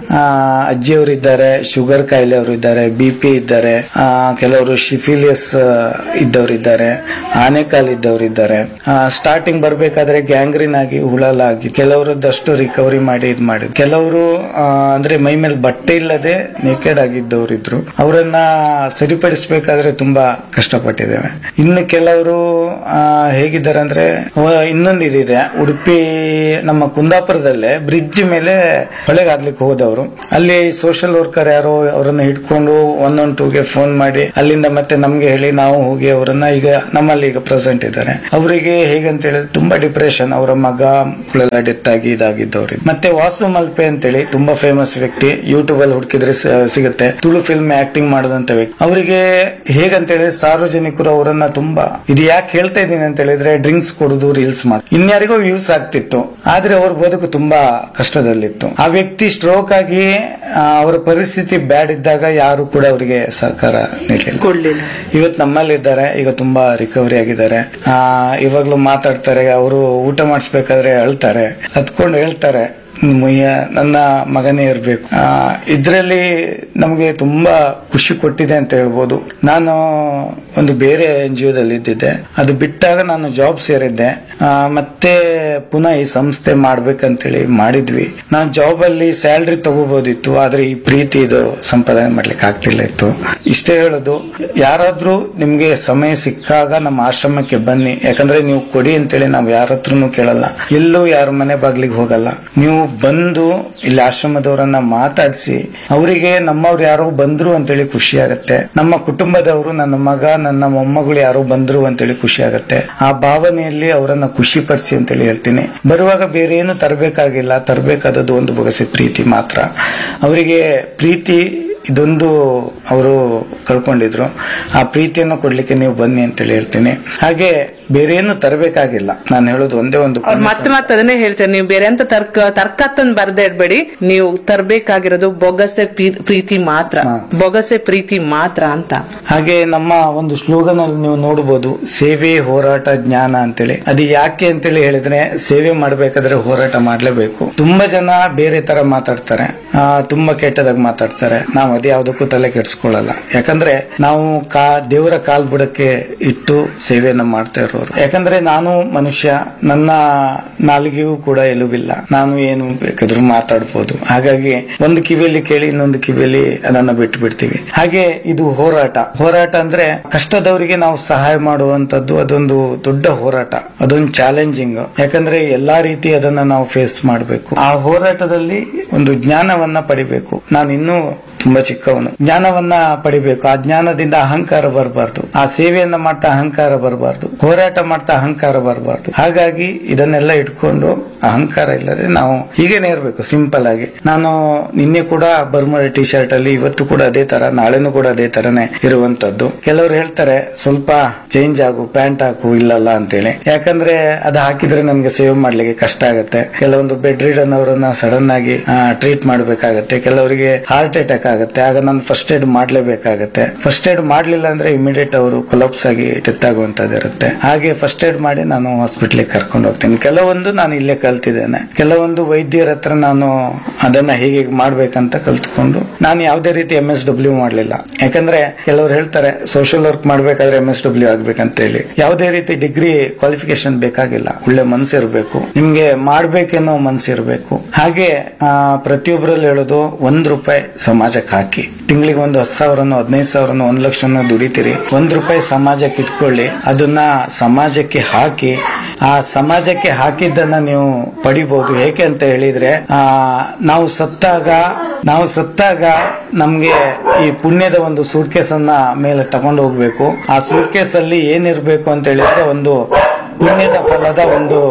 ಆ, ಅಜ್ಜಿಯವರಿದ್ದಾರೆ ಶುಗರ್ ಕಾಯಿಲೆ ಅವರು ಇದ್ದಾರೆ ಬಿ ಪಿ ಇದ್ದಾರೆ ಆ, ಕೆಲವರು ಶಿಫಿಲಿಯಸ್ ಇದ್ದವರಿದ್ದಾರೆ ಆನೆಕಾಲ್ ಇದ್ದವರಿದ್ದಾರೆ ಸ್ಟಾರ್ಟಿಂಗ್ ಬರ್ಬೇಕಾದ್ರೆ ಗ್ಯಾಂಗ್ರೀನ್ ಆಗಿ ಹುಳಲಾಗಿ ಕೆಲವರದ್ದಷ್ಟು ರಿಕವರಿ ಮಾಡಿ ಇದ್ ಮಾಡಿ ಕೆಲವರು ಆ, ಅಂದ್ರೆ ಮೈ ಮೇಲೆ ಬಟ್ಟೆ ಇಲ್ಲದೆ ನೇಕೆಡ್ ಆಗಿದ್ದವರು ಇದ್ರು ಅವರನ್ನ ಸರಿಪಡಿಸಬೇಕಾದ್ರೆ ತುಂಬಾ ಕಷ್ಟಪಟ್ಟಿದ್ದೇವೆ ಇನ್ನು ಕೆಲವರು ಆ, ಹೇಗಿದ್ದಾರೆ ಅಂದ್ರೆ ಅವ- ಇನ್ನೊಂದು ಇದಿದೆ ಉಡುಪಿ ನಮ್ಮ ಕುಂದಾಪುರದಲ್ಲೇ ಬ್ರಿಡ್ಜ್ ಮೇಲೆ ಹೊಳೆಗಾದ್ಲಿಕ್ಕೆ ಹೋದವರು ಅಲ್ಲಿ ಸೋಷಿಯಲ್ ವರ್ಕರ್ ಯಾರೋ ಅವರನ್ನ ಹಿಡ್ಕೊಂಡು ಒನ್ ಒನ್ ಟೂಗೆ ಫೋನ್ ಮಾಡಿ ಅಲ್ಲಿಂದ ಮತ್ತೆ ನಮ್ಗೆ ಹೇಳಿ ನಾವು ಹೋಗಿ ಅವರನ್ನ ಈಗ ನಮ್ಮಲ್ಲಿ ಈಗ ಪ್ರೆಸೆಂಟ್ ಇದ್ದಾರೆ ಅವರಿಗೆ ಹೇಗಂತ ಹೇಳಿದ್ರೆ ತುಂಬಾ ಡಿಪ್ರೆಷನ್ ಅವರ ಮಗ ಮಕ್ಕಳೆಲ್ಲ ಡೆತ್ ಆಗಿ ಇದಾಗಿದ್ದವ್ರು ಮತ್ತೆ ವಾಸು ಮಲ್ಪೆ ಅಂತೇಳಿ ತುಂಬಾ ಫೇಮಸ್ ವ್ಯಕ್ತಿ ಯೂಟ್ಯೂಬ್ ಅಲ್ಲಿ ಹುಡುಕಿದ್ರೆ ಸ- ಸಿಗುತ್ತೆ ತುಳು ಫಿಲ್ಮ್ ಆಕ್ಟಿಂಗ್ ಮಾಡದಂತ ವ್ಯಕ್ತಿ ಅವರಿಗೆ ಹೇಗಂತ ಹೇಳಿದ್ರೆ ಸಾರ್ವಜನಿಕರು ಅವರನ್ನ ತುಂಬಾ ಇದು ಯಾಕೆ ಹೇಳ್ತಾ ಇದ್ದೀನಿ ಅಂತ ಹೇಳಿದ್ರೆ ಡ್ರಿಂಕ್ಸ್ ಕೊಡುದು ರೀಲ್ಸ್ ಮಾಡಿ ಇನ್ಯಾರಿಗೋ ವ್ಯೂಸ್ ಆಗ್ತಿತ್ತು ಆದ್ರೆ ಅವ್ರ ಬದುಕು ತುಂಬಾ ಕಷ್ಟದಲ್ಲಿತ್ತು ಆ ವ್ಯಕ್ತಿ ಸ್ಟ್ರೋಕ್ ಆಗಿ ಆ, ಅವರ ಪರಿಸ್ಥಿತಿ ಬ್ಯಾಡ್ ಇದ್ದಾಗ ಯಾರು ಕೂಡ ಅವರಿಗೆ ಸಹಕಾರ ನೀಡಲಿಲ್ಲ ಕೊಡ್ಲಿಲ್ಲ ಇವತ್ತು ನಮ್ಮಲ್ಲಿದ್ದಾರೆ ಈಗ ತುಂಬಾ ರಿಕವರಿ ಆಗಿದ್ದಾರೆ ಆ ಇವಾಗ್ಲೂ ಮಾತಾಡ್ತಾರೆ ಅವರು ಊಟ ಮಾಡಿಸ್ಬೇಕಾದ್ರೆ ಅಳ್ತಾರೆ ಹತ್ಕೊಂಡು ಹೇಳ್ತಾರೆ ಮುಯ್ಯ ನನ್ನ ಮಗನೇ ಇರಬೇಕು ಇದರಲ್ಲಿ ನಮಗೆ ತುಂಬಾ ಖುಷಿ ಕೊಟ್ಟಿದೆ ಅಂತ ಹೇಳ್ಬೋದು ನಾನು ಒಂದು ಬೇರೆ ಎನ್ ಜಿ ಒದಲ್ಲಿ ಇದ್ದಿದ್ದೆ ಅದು ಬಿಟ್ಟಾಗ ನಾನು ಜಾಬ್ ಸೇರಿದ್ದೆ ಆ, ಮತ್ತೆ ಪುನಃ ಈ ಸಂಸ್ಥೆ ಮಾಡ್ಬೇಕಂತೇಳಿ ಮಾಡಿದ್ವಿ ನಾನು ಜಾಬ್ ಅಲ್ಲಿ ಸ್ಯಾಲ್ರಿ ತಗೋಬಹುದಿತ್ತು ಆದ್ರೆ ಈ ಪ್ರೀತಿ ಇದು ಸಂಪಾದನೆ ಮಾಡ್ಲಿಕ್ಕೆ ಆಗ್ತಿಲ್ಲ ಇತ್ತು ಇಷ್ಟೇ ಹೇಳೋದು ಯಾರಾದ್ರೂ ನಿಮ್ಗೆ ಸಮಯ ಸಿಕ್ಕಾಗ ನಮ್ಮ ಆಶ್ರಮಕ್ಕೆ ಬನ್ನಿ ಯಾಕಂದ್ರೆ ನೀವು ಕೊಡಿ ಅಂತೇಳಿ ನಾವು ಯಾರ ಹತ್ರನು ಕೇಳಲ್ಲ ಎಲ್ಲೂ ಯಾರ ಮನೆ ಬಾಗ್ಲಿಗೆ ಹೋಗಲ್ಲ ನೀವು ಬಂದು ಇಲ್ಲಿ ಆಶ್ರಮದವರನ್ನ ಮಾತಾಡಿಸಿ ಅವರಿಗೆ ನಮ್ಮವ್ರು ಯಾರೋ ಬಂದ್ರು ಅಂತೇಳಿ ಖುಷಿ ಆಗತ್ತೆ ನಮ್ಮ ಕುಟುಂಬದವರು ನನ್ನ ಮಗ ನನ್ನ ಮೊಮ್ಮಗಳು ಯಾರೋ ಬಂದ್ರು ಅಂತೇಳಿ ಖುಷಿ ಆಗತ್ತೆ ಆ ಭಾವನೆಯಲ್ಲಿ ಅವರನ್ನ ಖುಷಿ ಪಡಿಸಿ ಅಂತೇಳಿ ಹೇಳ್ತೀನಿ ಬರುವಾಗ ಬೇರೆ ಏನು ತರಬೇಕಾಗಿಲ್ಲ ತರಬೇಕಾದದ್ದು ಒಂದು ಬೊಗಸೆ ಪ್ರೀತಿ ಮಾತ್ರ ಅವರಿಗೆ ಪ್ರೀತಿ ಇದೊಂದು ಅವರು ಕಳ್ಕೊಂಡಿದ್ರು ಆ ಪ್ರೀತಿಯನ್ನು ಕೊಡ್ಲಿಕ್ಕೆ ನೀವು ಬನ್ನಿ ಅಂತೇಳಿ ಹೇಳ್ತೀನಿ ಹಾಗೆ ಬೇರೆ ಏನು ತರಬೇಕಾಗಿಲ್ಲ ನಾನು ಹೇಳೋದು ಒಂದೇ ಒಂದು ಅವ್ರು ಮತ್ತೆ ಮತ್ತೆ ಅದನ್ನೇ ಹೇಳ್ತಾರೆ ನೀವು ಬೇರೆ ಅಂತ ತರ್ಕ ತರ್ಕತ್ತನ್ ಬರ್ದೇ ಇಡ್ಬೇಡಿ ನೀವು ತರ್ಬೇಕಾಗಿರೋದು ಬೊಗಸೆ ಪಿ- ಪ್ರೀತಿ ಮಾತ್ರ ಬೊಗಸೆ ಪ್ರೀತಿ ಮಾತ್ರ ಅಂತ ಹಾಗೆ ನಮ್ಮ ಒಂದು ಸ್ಲೋಗನ್ ಅಲ್ಲಿ ನೀವು ನೋಡಬಹುದು ಸೇವೆ ಹೋರಾಟ ಜ್ಞಾನ ಅಂತೇಳಿ ಅದು ಯಾಕೆ ಅಂತೇಳಿ ಹೇಳಿದ್ರೆ ಸೇವೆ ಮಾಡ್ಬೇಕಾದ್ರೆ ಹೋರಾಟ ಮಾಡ್ಲೇಬೇಕು ತುಂಬಾ ಜನ ಬೇರೆ ತರ ಮಾತಾಡ್ತಾರೆ ಆ, ತುಂಬಾ ಕೆಟ್ಟದಾಗ ಮಾತಾಡ್ತಾರೆ ನಾವು ಅದು ಯಾವ್ದಕ್ಕೂ ತಲೆ ಕೆಡ್ಸ್ಕೊಳ್ಳಲ್ಲ ಯಾಕಂದ್ರೆ ನಾವು ಕಾ ದೇವರ ಕಾಲ್ ಬುಡಕ್ಕೆ ಇಟ್ಟು ಸೇವೆಯನ್ನ ಮಾಡ್ತಾ ಇರೋರು ಯಾಕಂದ್ರೆ ನಾನು ಮನುಷ್ಯ ನನ್ನ ನಾಲಿಗೆಯೂ ಕೂಡ ಎಲುಬಿಲ್ಲ ನಾನು ಏನು ಬೇಕಾದ್ರೂ ಮಾತಾಡ್ಬೋದು ಹಾಗಾಗಿ ಒಂದು ಕಿವಿಯಲ್ಲಿ ಕೇಳಿ ಇನ್ನೊಂದು ಕಿವಿಯಲ್ಲಿ ಅದನ್ನ ಬಿಟ್ಟು ಬಿಡ್ತೀವಿ ಹಾಗೆ ಇದು ಹೋರಾಟ ಹೋರಾಟ ಅಂದ್ರೆ ಕಷ್ಟದವರಿಗೆ ನಾವು ಸಹಾಯ ಮಾಡುವಂತದ್ದು ಅದೊಂದು ದೊಡ್ಡ ಹೋರಾಟ ಅದೊಂದು ಚಾಲೆಂಜಿಂಗ್ ಯಾಕಂದ್ರೆ ಎಲ್ಲಾ ರೀತಿ ಅದನ್ನ ನಾವು ಫೇಸ್ ಮಾಡಬೇಕು ಆ ಹೋರಾಟದಲ್ಲಿ ಒಂದು ಜ್ಞಾನವನ್ನ ಪಡಿಬೇಕು ನಾನು ಇನ್ನೂ ತುಂಬಾ ಚಿಕ್ಕವನು ಜ್ಞಾನವನ್ನ ಪಡಿಬೇಕು ಆ ಜ್ಞಾನದಿಂದ ಅಹಂಕಾರ ಬರಬಾರ್ದು ಆ ಸೇವೆಯನ್ನ ಮಾಡ್ತಾ ಅಹಂಕಾರ ಬರಬಾರ್ದು ಹೋರಾಟ ಮಾಡ್ತಾ ಅಹಂಕಾರ ಬರಬಾರ್ದು ಹಾಗಾಗಿ ಇದನ್ನೆಲ್ಲ ಇಟ್ಕೊಂಡು ಅಹಂಕಾರ ಇಲ್ಲದೆ ನಾವು ಹೀಗೇನೆ ಇರಬೇಕು ಸಿಂಪಲ್ ಆಗಿ ನಾನು ನಿನ್ನೆ ಕೂಡ ಬರ್ಮರ ಟಿ ಶರ್ಟ್ ಅಲ್ಲಿ ಇವತ್ತು ಕೂಡ ಅದೇ ತರ ನಾಳೆನೂ ಕೂಡ ಅದೇ ತರನೇ ಇರುವಂತದ್ದು ಕೆಲವರು ಹೇಳ್ತಾರೆ ಸ್ವಲ್ಪ ಚೇಂಜ್ ಆಗು ಪ್ಯಾಂಟ್ ಹಾಕು ಇಲ್ಲಲ್ಲ ಅಂತೇಳಿ ಯಾಕಂದ್ರೆ ಅದು ಹಾಕಿದ್ರೆ ನಮ್ಗೆ ಸೇವ್ ಮಾಡ್ಲಿಕ್ಕೆ ಕಷ್ಟ ಆಗುತ್ತೆ ಕೆಲವೊಂದು ಬೆಡ್ ರೀಡನ್ ಅವರನ್ನ ಸಡನ್ ಆಗಿ ಟ್ರೀಟ್ ಮಾಡಬೇಕಾಗತ್ತೆ ಕೆಲವರಿಗೆ ಹಾರ್ಟ್ ಅಟ್ಯಾಕ್ ಆಗುತ್ತೆ ಆಗ ನಾನು ಫಸ್ಟ್ ಏಡ್ ಮಾಡ್ಲೇಬೇಕಾಗತ್ತೆ ಫಸ್ಟ್ ಏಡ್ ಮಾಡ್ಲಿಲ್ಲ ಅಂದ್ರೆ ಇಮಿಡಿಯೇಟ್ ಅವರು ಕೊಲಾಪ್ಸ್ ಆಗಿ ಡೆತ್ ಆಗುವಂತದ್ದು ಇರುತ್ತೆ ಹಾಗೆ ಫಸ್ಟ್ ಏಡ್ ಮಾಡಿ ನಾನು ಹಾಸ್ಪಿಟ್ಲಿಗೆ ಕರ್ಕೊಂಡು ಹೋಗ್ತೀನಿ ಕೆಲವೊಂದು ನಾನು ಇಲ್ಲೇ ಕಲ್ತಿದ್ದೇನೆ ಕೆಲವೊಂದು ವೈದ್ಯರ ಹತ್ರ ನಾನು ಅದನ್ನ ಹೇಗೆ ಮಾಡ್ಬೇಕಂತ ಕಲ್ತ್ಕೊಂಡು ನಾನು ಯಾವುದೇ ರೀತಿ ಎಂ ಎಸ್ ಡಬ್ಲ್ಯೂ ಮಾಡ್ಲಿಲ್ಲ ಯಾಕಂದ್ರೆ ಕೆಲವರು ಹೇಳ್ತಾರೆ ಸೋಷಿಯಲ್ ವರ್ಕ್ ಮಾಡ್ಬೇಕಾದ್ರೆ ಎಂ ಎಸ್ ಡಬ್ಲ್ಯೂ ಆಗ್ಬೇಕಂತ ಹೇಳಿ ಯಾವುದೇ ರೀತಿ ಡಿಗ್ರಿ ಕ್ವಾಲಿಫಿಕೇಶನ್ ಬೇಕಾಗಿಲ್ಲ ಒಳ್ಳೆ ಮನ್ಸು ಇರಬೇಕು ನಿಮ್ಗೆ ಮಾಡ್ಬೇಕೆನ್ನೋ ಮನ್ಸು ಇರಬೇಕು ಹಾಗೆ ಆ, ಪ್ರತಿಯೊಬ್ಬರಲ್ಲಿ ಹೇಳೋದು ಒಂದ್ ರೂಪಾಯಿ ಸಮಾಜಕ್ಕೆ ಹಾಕಿ ತಿಂಗಳಿಗೆ ಒಂದು ಹತ್ತು ಸಾವಿರನೋ ಹದಿನೈದು ಸಾವಿರನೋ ಒಂದ್ ಲಕ್ಷನೋ ದುಡಿತೀರಿ ಒಂದ್ ರೂಪಾಯಿ ಸಮಾಜಕ್ಕೆ ಇಟ್ಕೊಳ್ಳಿ ಅದನ್ನ ಸಮಾಜಕ್ಕೆ ಹಾಕಿ ಆ ಸಮಾಜಕ್ಕೆ ಹಾಕಿದ್ದನ್ನ ನೀವು ಪಡಿಬಹುದು ಏಕೆ ಅಂತ ಹೇಳಿದ್ರೆ ಆ ನಾವು ಸತ್ತಾಗ ನಾವು ಸತ್ತಾಗ ನಮ್ಗೆ ಈ ಪುಣ್ಯದ ಒಂದು ಸೂಟ್ಕೇಸ್ ಅನ್ನ ಮೇಲೆ ತಗೊಂಡು ಹೋಗ್ಬೇಕು ಆ ಸೂಟ್ಕೇಸ್ ಅಲ್ಲಿ ಏನಿರ್ಬೇಕು ಅಂತ ಹೇಳಿದ್ರೆ ಒಂದು ಪುಣ್ಯದ ಫಲದ ಒಂದು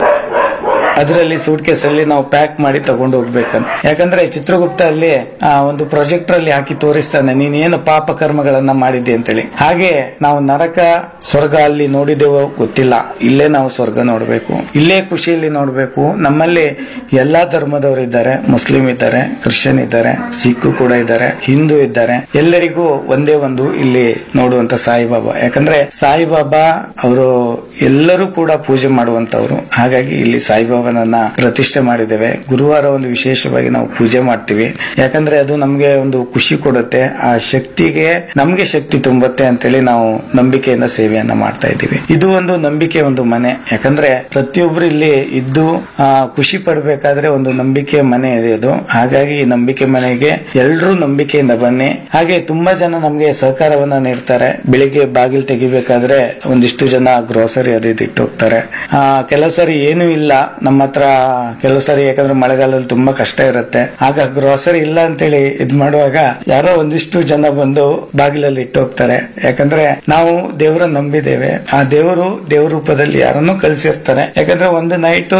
ಅದರಲ್ಲಿ ಸೂಟ್ ಕೇಸ್ ಅಲ್ಲಿ ನಾವು ಪ್ಯಾಕ್ ಮಾಡಿ ತಗೊಂಡು ಹೋಗ್ಬೇಕಂತ ಯಾಕಂದ್ರೆ ಚಿತ್ರಗುಪ್ತ ಅಲ್ಲಿ ಆ, ಒಂದು ಪ್ರೊಜೆಕ್ಟರ್ ಅಲ್ಲಿ ಹಾಕಿ ತೋರಿಸ್ತಾನೆ ನೀನ್ ಏನು ಪಾಪ ಕರ್ಮಗಳನ್ನ ಮಾಡಿದ್ದೆ ಅಂತೇಳಿ ಹಾಗೆ ನಾವು ನರಕ ಸ್ವರ್ಗ ಅಲ್ಲಿ ನೋಡಿದೆವೋ ಗೊತ್ತಿಲ್ಲ ಇಲ್ಲೇ ನಾವು ಸ್ವರ್ಗ ನೋಡ್ಬೇಕು ಇಲ್ಲೇ ಖುಷಿಯಲ್ಲಿ ನೋಡ್ಬೇಕು ನಮ್ಮಲ್ಲಿ ಎಲ್ಲಾ ಧರ್ಮದವರು ಇದ್ದಾರೆ ಮುಸ್ಲಿಂ ಇದ್ದಾರೆ ಕ್ರಿಶ್ಚಿಯನ್ ಇದ್ದಾರೆ ಸಿಖ್ ಕೂಡ ಇದ್ದಾರೆ ಹಿಂದೂ ಇದ್ದಾರೆ ಎಲ್ಲರಿಗೂ ಒಂದೇ ಒಂದು ಇಲ್ಲಿ ನೋಡುವಂತ ಸಾಯಿಬಾಬಾ ಯಾಕಂದ್ರೆ ಸಾಯಿಬಾಬಾ ಅವರು ಎಲ್ಲರೂ ಕೂಡ ಪೂಜೆ ಮಾಡುವಂತವ್ರು ಹಾಗಾಗಿ ಇಲ್ಲಿ ಸಾಯಿಬಾಬಾನನ್ನ ಪ್ರತಿಷ್ಠೆ ಮಾಡಿದ್ದೇವೆ ಗುರುವಾರ ಒಂದು ವಿಶೇಷವಾಗಿ ನಾವು ಪೂಜೆ ಮಾಡ್ತೀವಿ ಯಾಕಂದ್ರೆ ಅದು ನಮ್ಗೆ ಒಂದು ಖುಷಿ ಕೊಡುತ್ತೆ ಆ ಶಕ್ತಿಗೆ ನಮ್ಗೆ ಶಕ್ತಿ ತುಂಬುತ್ತೆ ಅಂತೇಳಿ ನಾವು ನಂಬಿಕೆಯಿಂದ ಸೇವೆಯನ್ನ ಮಾಡ್ತಾ ಇದ್ದೀವಿ ಇದು ಒಂದು ನಂಬಿಕೆ ಒಂದು ಮನೆ ಯಾಕಂದ್ರೆ ಪ್ರತಿಯೊಬ್ರು ಇಲ್ಲಿ ಇದ್ದು ಆ, ಖುಷಿ ಪಡ್ಬೇಕಾದ್ರೆ ಒಂದು ನಂಬಿಕೆ ಮನೆ ಇದೆ ಅದು ಹಾಗಾಗಿ ಈ ನಂಬಿಕೆ ಮನೆಗೆ ಎಲ್ಲರೂ ನಂಬಿಕೆಯಿಂದ ಬನ್ನಿ ಹಾಗೆ ತುಂಬಾ ಜನ ನಮ್ಗೆ ಸಹಕಾರವನ್ನ ನೀಡ್ತಾರೆ ಬೆಳಿಗ್ಗೆ ಬಾಗಿಲು ತೆಗಿಬೇಕಾದ್ರೆ ಒಂದಿಷ್ಟು ಜನ ಗ್ರೋಸರಿ ಅದು ಇದು ಇಟ್ಟು ಹೋಗ್ತಾರೆ ಆ, ಕೆಲವು ಸರಿ ಏನೂ ಇಲ್ಲ ನಮ್ಮ ಹತ್ರ ಕೆಲವು ಸರಿ ಯಾಕಂದ್ರೆ ಮಳೆಗಾಲದಲ್ಲಿ ತುಂಬಾ ಕಷ್ಟ ಇರುತ್ತೆ ಆಗ ಗ್ರೋಸರಿ ಇಲ್ಲ ಅಂತೇಳಿ ಇದ್ ಮಾಡುವಾಗ ಯಾರೋ ಒಂದಿಷ್ಟು ಜನ ಬಂದು ಬಾಗಿಲಲ್ಲಿ ಇಟ್ಟು ಹೋಗ್ತಾರೆ ಯಾಕಂದ್ರೆ ನಾವು ದೇವರ ನಂಬಿದ್ದೇವೆ ಆ ದೇವರು ದೇವ್ರ ರೂಪದಲ್ಲಿ ಯಾರನ್ನೂ ಕಳಿಸಿರ್ತಾರೆ ಯಾಕಂದ್ರೆ ಒಂದು ನೈಟ್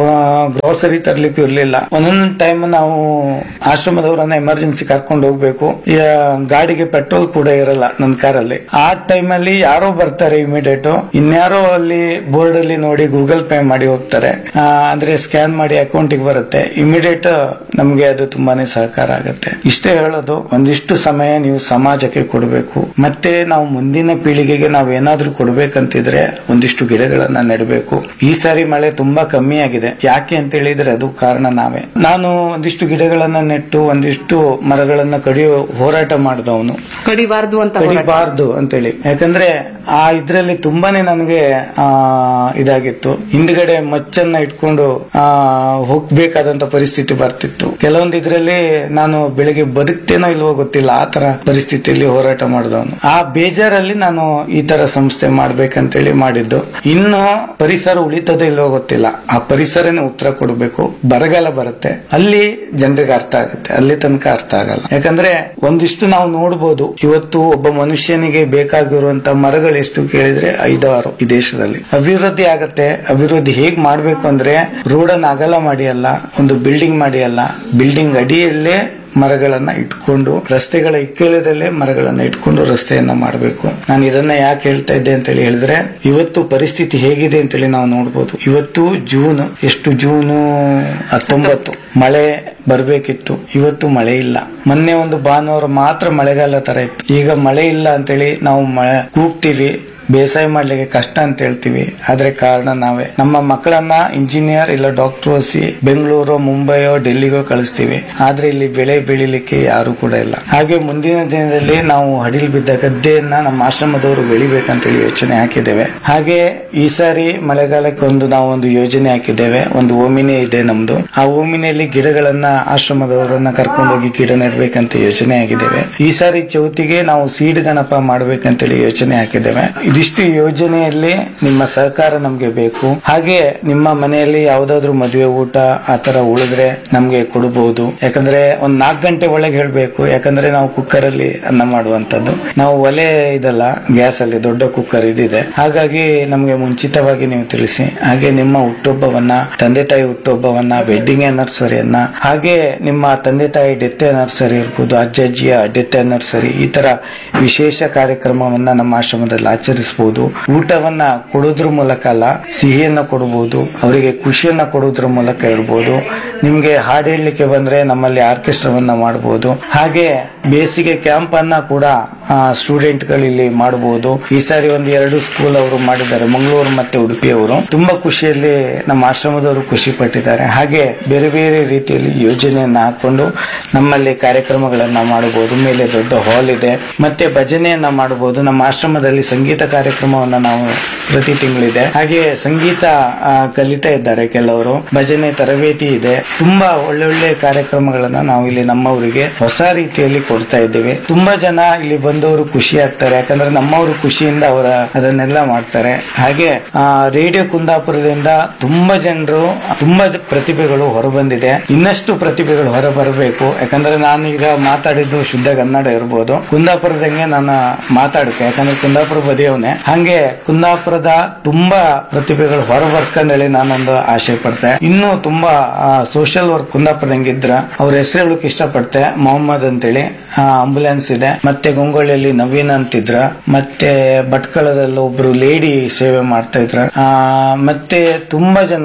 ಗ್ರೋಸರಿ ತರ್ಲಿಕ್ಕೆ ಇರ್ಲಿಲ್ಲ ಒಂದೊಂದು ಟೈಮ್ ನಾವು ಆಶ್ರಮದವರನ್ನ ಎಮರ್ಜೆನ್ಸಿ ಕರ್ಕೊಂಡು ಹೋಗ್ಬೇಕು ಈ, ಆ, ಗಾಡಿಗೆ ಪೆಟ್ರೋಲ್ ಕೂಡ ಇರಲ್ಲ ನನ್ನ ಕಾರಲ್ಲಿ ಆ ಟೈಮ್ ಅಲ್ಲಿ ಯಾರೋ ಬರ್ತಾರೆ ಇಮಿಡಿಯೇಟ್ ಇನ್ಯಾರೋ ಅಲ್ಲಿ ಬೋರ್ಡ್ ಅಲ್ಲಿ ನೋಡಿ ಗೂಗಲ್ ಪೇ ಮಾಡಿ ಹೋಗ್ತಾರೆ ಆ, ಅಂದ್ರೆ ಸ್ಕ್ಯಾನ್ ಮಾಡಿ ಅಕೌಂಟಿಗೆ ಬರುತ್ತೆ ಇಮಿಡಿಯೇಟ್ ನಮ್ಗೆ ಅದು ತುಂಬಾನೇ ಸಹಕಾರ ಆಗುತ್ತೆ ಇಷ್ಟೇ ಹೇಳೋದು ಒಂದಿಷ್ಟು ಸಮಯ ನೀವು ಸಮಾಜಕ್ಕೆ ಕೊಡಬೇಕು ಮತ್ತೆ ನಾವು ಮುಂದಿನ ಪೀಳಿಗೆಗೆ ನಾವು ಏನಾದ್ರೂ ಕೊಡ್ಬೇಕಂತಿದ್ರೆ ಒಂದಿಷ್ಟು ಗಿಡಗಳನ್ನ ನೆಡಬೇಕು ಈ ಸಾರಿ ಮಳೆ ತುಂಬಾ ಕಮ್ಮಿ ಆಗಿದೆ ಯಾಕೆ ಅಂತ ಹೇಳಿದ್ರೆ ಅದು ಕಾರಣ ನಾವೇ ನಾನು ಒಂದಿಷ್ಟು ಗಿಡಗಳನ್ನ ನೆಟ್ಟು ಒಂದಿಷ್ಟು ಮರಗಳನ್ನ ಕಡಿಯೋ ಹೋರಾಟ ಮಾಡಿದವನು ಕಡಿಬಾರ್ದು ಅಂತ ಹೋರಾಟ. ಕಡಿಬಾರ್ದು ಅಂತೇಳಿ ಯಾಕಂದ್ರೆ ಆ ಇದ್ರಲ್ಲಿ ತುಂಬಾನೇ ನನಗೆ ಆ ಇದಾಗಿತ್ತು ಹಿಂದ್ಗಡೆ ಮಚ್ಚನ್ನ ಇಟ್ಕೊಂಡು ಆ ಹೋಗ್ಬೇಕಾದಂತ ಪರಿಸ್ಥಿತಿ ಬರ್ತಿತ್ತು ಕೆಲವೊಂದು ಇದ್ರಲ್ಲಿ ನಾನು ಬೆಳಿಗ್ಗೆ ಬದುಕ್ತೇನೋ ಇಲ್ವೋ ಗೊತ್ತಿಲ್ಲ ಆ ತರ ಪರಿಸ್ಥಿತಿಯಲ್ಲಿ ಹೋರಾಟ ಮಾಡಿದವನು ಆ ಬೇಜಾರಲ್ಲಿ ನಾನು ಈ ತರ ಸಂಸ್ಥೆ ಮಾಡ್ಬೇಕಂತೇಳಿ ಮಾಡಿದ್ದು ಇನ್ನು ಪರಿಸರ ಉಳಿತದೋ ಇಲ್ವೋ ಗೊತ್ತಿಲ್ಲ ಆ ಪರಿಸರನೇ ಉತ್ತರ ಕೊಡಬೇಕು ಬರಗಾಲ ಬರುತ್ತೆ ಅಲ್ಲಿ ಜನರಿಗೆ ಅರ್ಥ ಆಗುತ್ತೆ ಅಲ್ಲಿ ತನಕ ಅರ್ಥ ಆಗಲ್ಲ ಯಾಕಂದ್ರೆ ಒಂದಿಷ್ಟು ನಾವು ನೋಡ್ಬೋದು ಇವತ್ತು ಒಬ್ಬ ಮನುಷ್ಯನಿಗೆ ಬೇಕಾಗಿರುವಂತ ಮರಗಳು ಎಷ್ಟು ಕೇಳಿದ್ರೆ ಐದಾರು ಈ ದೇಶದಲ್ಲಿ ಅಭಿವೃದ್ಧಿ ಆಗತ್ತೆ ಅಭಿವೃದ್ಧಿ ಹೇಗ್ ಮಾಡ್ಬೇಕು ಅಂದ್ರೆ ರೋಡನ್ನ ಅಗಲ ಮಾಡಿ ಅಲ್ಲ ಒಂದು ಬಿಲ್ಡಿಂಗ್ ಮಾಡಿ ಅಲ್ಲ ಬಿಲ್ಡಿಂಗ್ ಅಡಿಯಲ್ಲೇ ಮರಗಳನ್ನ ಇಟ್ಕೊಂಡು ರಸ್ತೆಗಳ ಇಕ್ಕೆಲದಲ್ಲೇ ಮರಗಳನ್ನ ಇಟ್ಕೊಂಡು ರಸ್ತೆಯನ್ನ ಮಾಡಬೇಕು ನಾನು ಇದನ್ನ ಯಾಕೆ ಹೇಳ್ತಾ ಇದ್ದೆ ಅಂತ ಹೇಳಿ ಹೇಳಿದ್ರೆ ಇವತ್ತು ಪರಿಸ್ಥಿತಿ ಹೇಗಿದೆ ಅಂತೇಳಿ ನಾವು ನೋಡ್ಬೋದು ಇವತ್ತು ಜೂನ್ ಎಷ್ಟು ಜೂನು ಹತ್ತೊಂಬತ್ತು ಮಳೆ ಬರ್ಬೇಕಿತ್ತು ಇವತ್ತು ಮಳೆ ಇಲ್ಲ ಮೊನ್ನೆ ಒಂದು ಭಾನುವಾರ ಮಾತ್ರ ಮಳೆಗಾಲ ತರ ಇತ್ತು ಈಗ ಮಳೆ ಇಲ್ಲ ಅಂತೇಳಿ ನಾವು ಮಳೆ ಕೂಗ್ತೀವಿ ಬೇಸಾಯ ಮಾಡ್ಲಿಕ್ಕೆ ಕಷ್ಟ ಅಂತ ಹೇಳ್ತೀವಿ ಆದ್ರೆ ಕಾರಣ ನಾವೇ ನಮ್ಮ ಮಕ್ಕಳನ್ನ ಇಂಜಿನಿಯರ್ ಇಲ್ಲ ಡಾಕ್ಟರ್ ಓದಿಸಿ ಬೆಂಗಳೂರು ಮುಂಬೈಯೋ ಡೆಲ್ಲಿಗೋ ಕಳಿಸ್ತೀವಿ ಆದ್ರೆ ಇಲ್ಲಿ ಬೆಳೆ ಬೆಳಿಲಿಕ್ಕೆ ಯಾರು ಕೂಡ ಇಲ್ಲ ಹಾಗೆ ಮುಂದಿನ ದಿನದಲ್ಲಿ ನಾವು ಹಡಿಲ್ ಬಿದ್ದ ಗದ್ದೆಯನ್ನ ನಮ್ಮ ಆಶ್ರಮದವರು ಬೆಳಿಬೇಕಂತೇಳಿ ಯೋಚನೆ ಹಾಕಿದ್ದೇವೆ ಹಾಗೆ ಈ ಸಾರಿ ಮಳೆಗಾಲಕ್ಕೆ ಒಂದು ನಾವು ಒಂದು ಯೋಜನೆ ಹಾಕಿದ್ದೇವೆ ಒಂದು ಓಮಿನಿ ಇದೆ ನಮ್ದು ಆ ಓಮಿನಿಯಲ್ಲಿ ಗಿಡಗಳನ್ನ ಆಶ್ರಮದವರನ್ನ ಕರ್ಕೊಂಡೋಗಿ ಗಿಡ ನೆಡ್ಬೇಕಂತ ಯೋಚನೆ ಆಗಿದ್ದೇವೆ ಈ ಸಾರಿ ಚೌತಿಗೆ ನಾವು ಸೀಡ್ ಗಣಪ ಮಾಡ್ಬೇಕಂತೇಳಿ ಯೋಚನೆ ಹಾಕಿದ್ದೇವೆ ಇದಿಷ್ಟು ಯೋಜನೆಯಲ್ಲಿ ನಿಮ್ಮ ಸಹಕಾರ ನಮ್ಗೆ ಬೇಕು ಹಾಗೆ ನಿಮ್ಮ ಮನೆಯಲ್ಲಿ ಯಾವ್ದಾದ್ರು ಮದುವೆ ಊಟ ಆತರ ಉಳಿದ್ರೆ ನಮ್ಗೆ ಕೊಡಬಹುದು ಯಾಕಂದ್ರೆ ಒಂದ್ ನಾಲ್ಕು ಗಂಟೆ ಒಳಗೆ ಹೇಳ್ಬೇಕು ಯಾಕಂದ್ರೆ ನಾವು ಕುಕ್ಕರ್ ಅಲ್ಲಿ ಅನ್ನ ಮಾಡುವಂತದ್ದು ನಾವು ಒಲೆ ಇದಲ್ಲ ಗ್ಯಾಸ್ ಅಲ್ಲಿ ದೊಡ್ಡ ಕುಕ್ಕರ್ ಇದಿದೆ ಹಾಗಾಗಿ ನಮ್ಗೆ ಮುಂಚಿತವಾಗಿ ನೀವು ತಿಳಿಸಿ ಹಾಗೆ ನಿಮ್ಮ ಹುಟ್ಟುಹಬ್ಬವನ್ನ ತಂದೆ ತಾಯಿ ಹುಟ್ಟುಹಬ್ಬವನ್ನ ವೆಡ್ಡಿಂಗ್ ಆನಿವರ್ಸರಿಯನ್ನ ಹಾಗೆ ನಿಮ್ಮ ತಂದೆ ತಾಯಿ ಡೆತ್ ಆನಿವರ್ಸರಿ ಇರ್ಬೋದು ಅಜ್ಜ ಅಜ್ಜಿಯ ಡೆತ್ ಆನಿವರ್ಸರಿ ಈ ತರ ವಿಶೇಷ ಕಾರ್ಯಕ್ರಮವನ್ನ ನಮ್ಮ ಆಶ್ರಮದಲ್ಲಿ ಆಚರಿಸಬಹುದು ಊಟವನ್ನ ಕೊಡೋದ್ರ ಮೂಲಕ ಅಲ್ಲ ಸಿಹಿಯನ್ನ ಕೊಡಬಹುದು ಅವರಿಗೆ ಖುಷಿಯನ್ನ ಕೊಡೋದ್ರ ಮೂಲಕ ಇರ್ಬೋದು ನಿಮ್ಗೆ ಹಾಡು ಹೇಳಲಿಕ್ಕೆ ಬಂದ್ರೆ ನಮ್ಮಲ್ಲಿ ಆರ್ಕೆಸ್ಟ್ರಾವನ್ನ ಮಾಡಬಹುದು ಹಾಗೆ ಬೇಸಿಗೆ ಕ್ಯಾಂಪ್ ಅನ್ನ ಕೂಡ ಸ್ಟೂಡೆಂಟ್ ಇಲ್ಲಿ ಮಾಡಬಹುದು ಈ ಸಾರಿ ಒಂದು ಎರಡು ಸ್ಕೂಲ್ ಅವರು ಮಾಡಿದ್ದಾರೆ ಮಂಗಳೂರು ಮತ್ತೆ ಉಡುಪಿಯವರು ತುಂಬಾ ಖುಷಿಯಲ್ಲಿ ನಮ್ಮ ಆಶ್ರಮದವರು ಖುಷಿ ಪಟ್ಟಿದ್ದಾರೆ ಹಾಗೆ ಬೇರೆ ಬೇರೆ ರೀತಿಯಲ್ಲಿ ಯೋಜನೆಯನ್ನ ಹಾಕೊಂಡು ನಮ್ಮಲ್ಲಿ ಕಾರ್ಯಕ್ರಮಗಳನ್ನ ಮಾಡಬಹುದು ಮೇಲೆ ದೊಡ್ಡ ಹಾಲ್ ಇದೆ ಮತ್ತೆ ಭಜನೆಯನ್ನ ಮಾಡಬಹುದು ನಮ್ಮ ಆಶ್ರಮದಲ್ಲಿ ಸಂಗೀತ ಕಾರ್ಯಕ್ರಮವನ್ನ ನಾವು ಪ್ರತಿ ತಿಂಗಳಿದೆ ಹಾಗೆ ಸಂಗೀತ ಆ, ಕಲಿತಾ ಇದ್ದಾರೆ ಕೆಲವರು ಭಜನೆ ತರಬೇತಿ ಇದೆ ತುಂಬಾ ಒಳ್ಳೊಳ್ಳೆ ಕಾರ್ಯಕ್ರಮಗಳನ್ನ ನಾವು ಇಲ್ಲಿ ನಮ್ಮವರಿಗೆ ಹೊಸ ರೀತಿಯಲ್ಲಿ ಕೊಡ್ತಾ ಇದ್ದೇವೆ ತುಂಬಾ ಜನ ಇಲ್ಲಿ ಬಂದವರು ಖುಷಿ ಆಗ್ತಾರೆ ಯಾಕಂದ್ರೆ ನಮ್ಮವರು ಖುಷಿಯಿಂದ ಅವರ ಅದನ್ನೆಲ್ಲ ಮಾಡ್ತಾರೆ ಹಾಗೆ ಆ, ರೇಡಿಯೋ ಕುಂದಾಪುರದಿಂದ ತುಂಬಾ ಜನರು ತುಂಬಾ ಜ- ಪ್ರತಿಭೆಗಳು ಹೊರಬಂದಿದೆ ಇನ್ನಷ್ಟು ಪ್ರತಿಭೆಗಳು ಹೊರ ಬರಬೇಕು ಯಾಕಂದ್ರೆ ನಾನು ಈಗ ಮಾತಾಡಿದ್ದು ಶುದ್ಧ ಕನ್ನಡ ಇರ್ಬೋದು ಕುಂದಾಪುರದಂಗೆ ನಾನು ಮಾತಾಡಕ್ಕೆ ಯಾಕಂದ್ರೆ ಕುಂದಾಪುರ ಬದಿಯವನೇ ಹಂಗೆ ಕುಂದಾಪುರದ ತುಂಬಾ ಪ್ರತಿಭೆಗಳು ಹೊರ ಬರ್ಕಂದೇಳಿ ನಾನೊಂದು ಆಶೆ ಪಡ್ತೆ ಇನ್ನು ತುಂಬಾ ಸೋಷಿಯಲ್ ವರ್ಕ್ ಕುಂದಾಪುರದಂಗೆ ಇದ್ರ ಅವ್ರ ಹೆಸರು ಹೇಳಕ್ ಇಷ್ಟಪಡ್ತೆ ಮೊಹಮ್ಮದ್ ಅಂತೇಳಿ ಆಂಬುಲೆನ್ಸ್ ಇದೆ ಮತ್ತೆ ಗಂಗೊಳ್ಳಿಯಲ್ಲಿ ನವೀನ್ ಅಂತಿದ್ರ ಮತ್ತೆ ಭಟ್ಕಳದಲ್ಲಿ ಒಬ್ರು ಲೇಡಿ ಸೇವೆ ಮಾಡ್ತಾ ಇದ್ರ ಆ, ಮತ್ತೆ ತುಂಬಾ ಜನ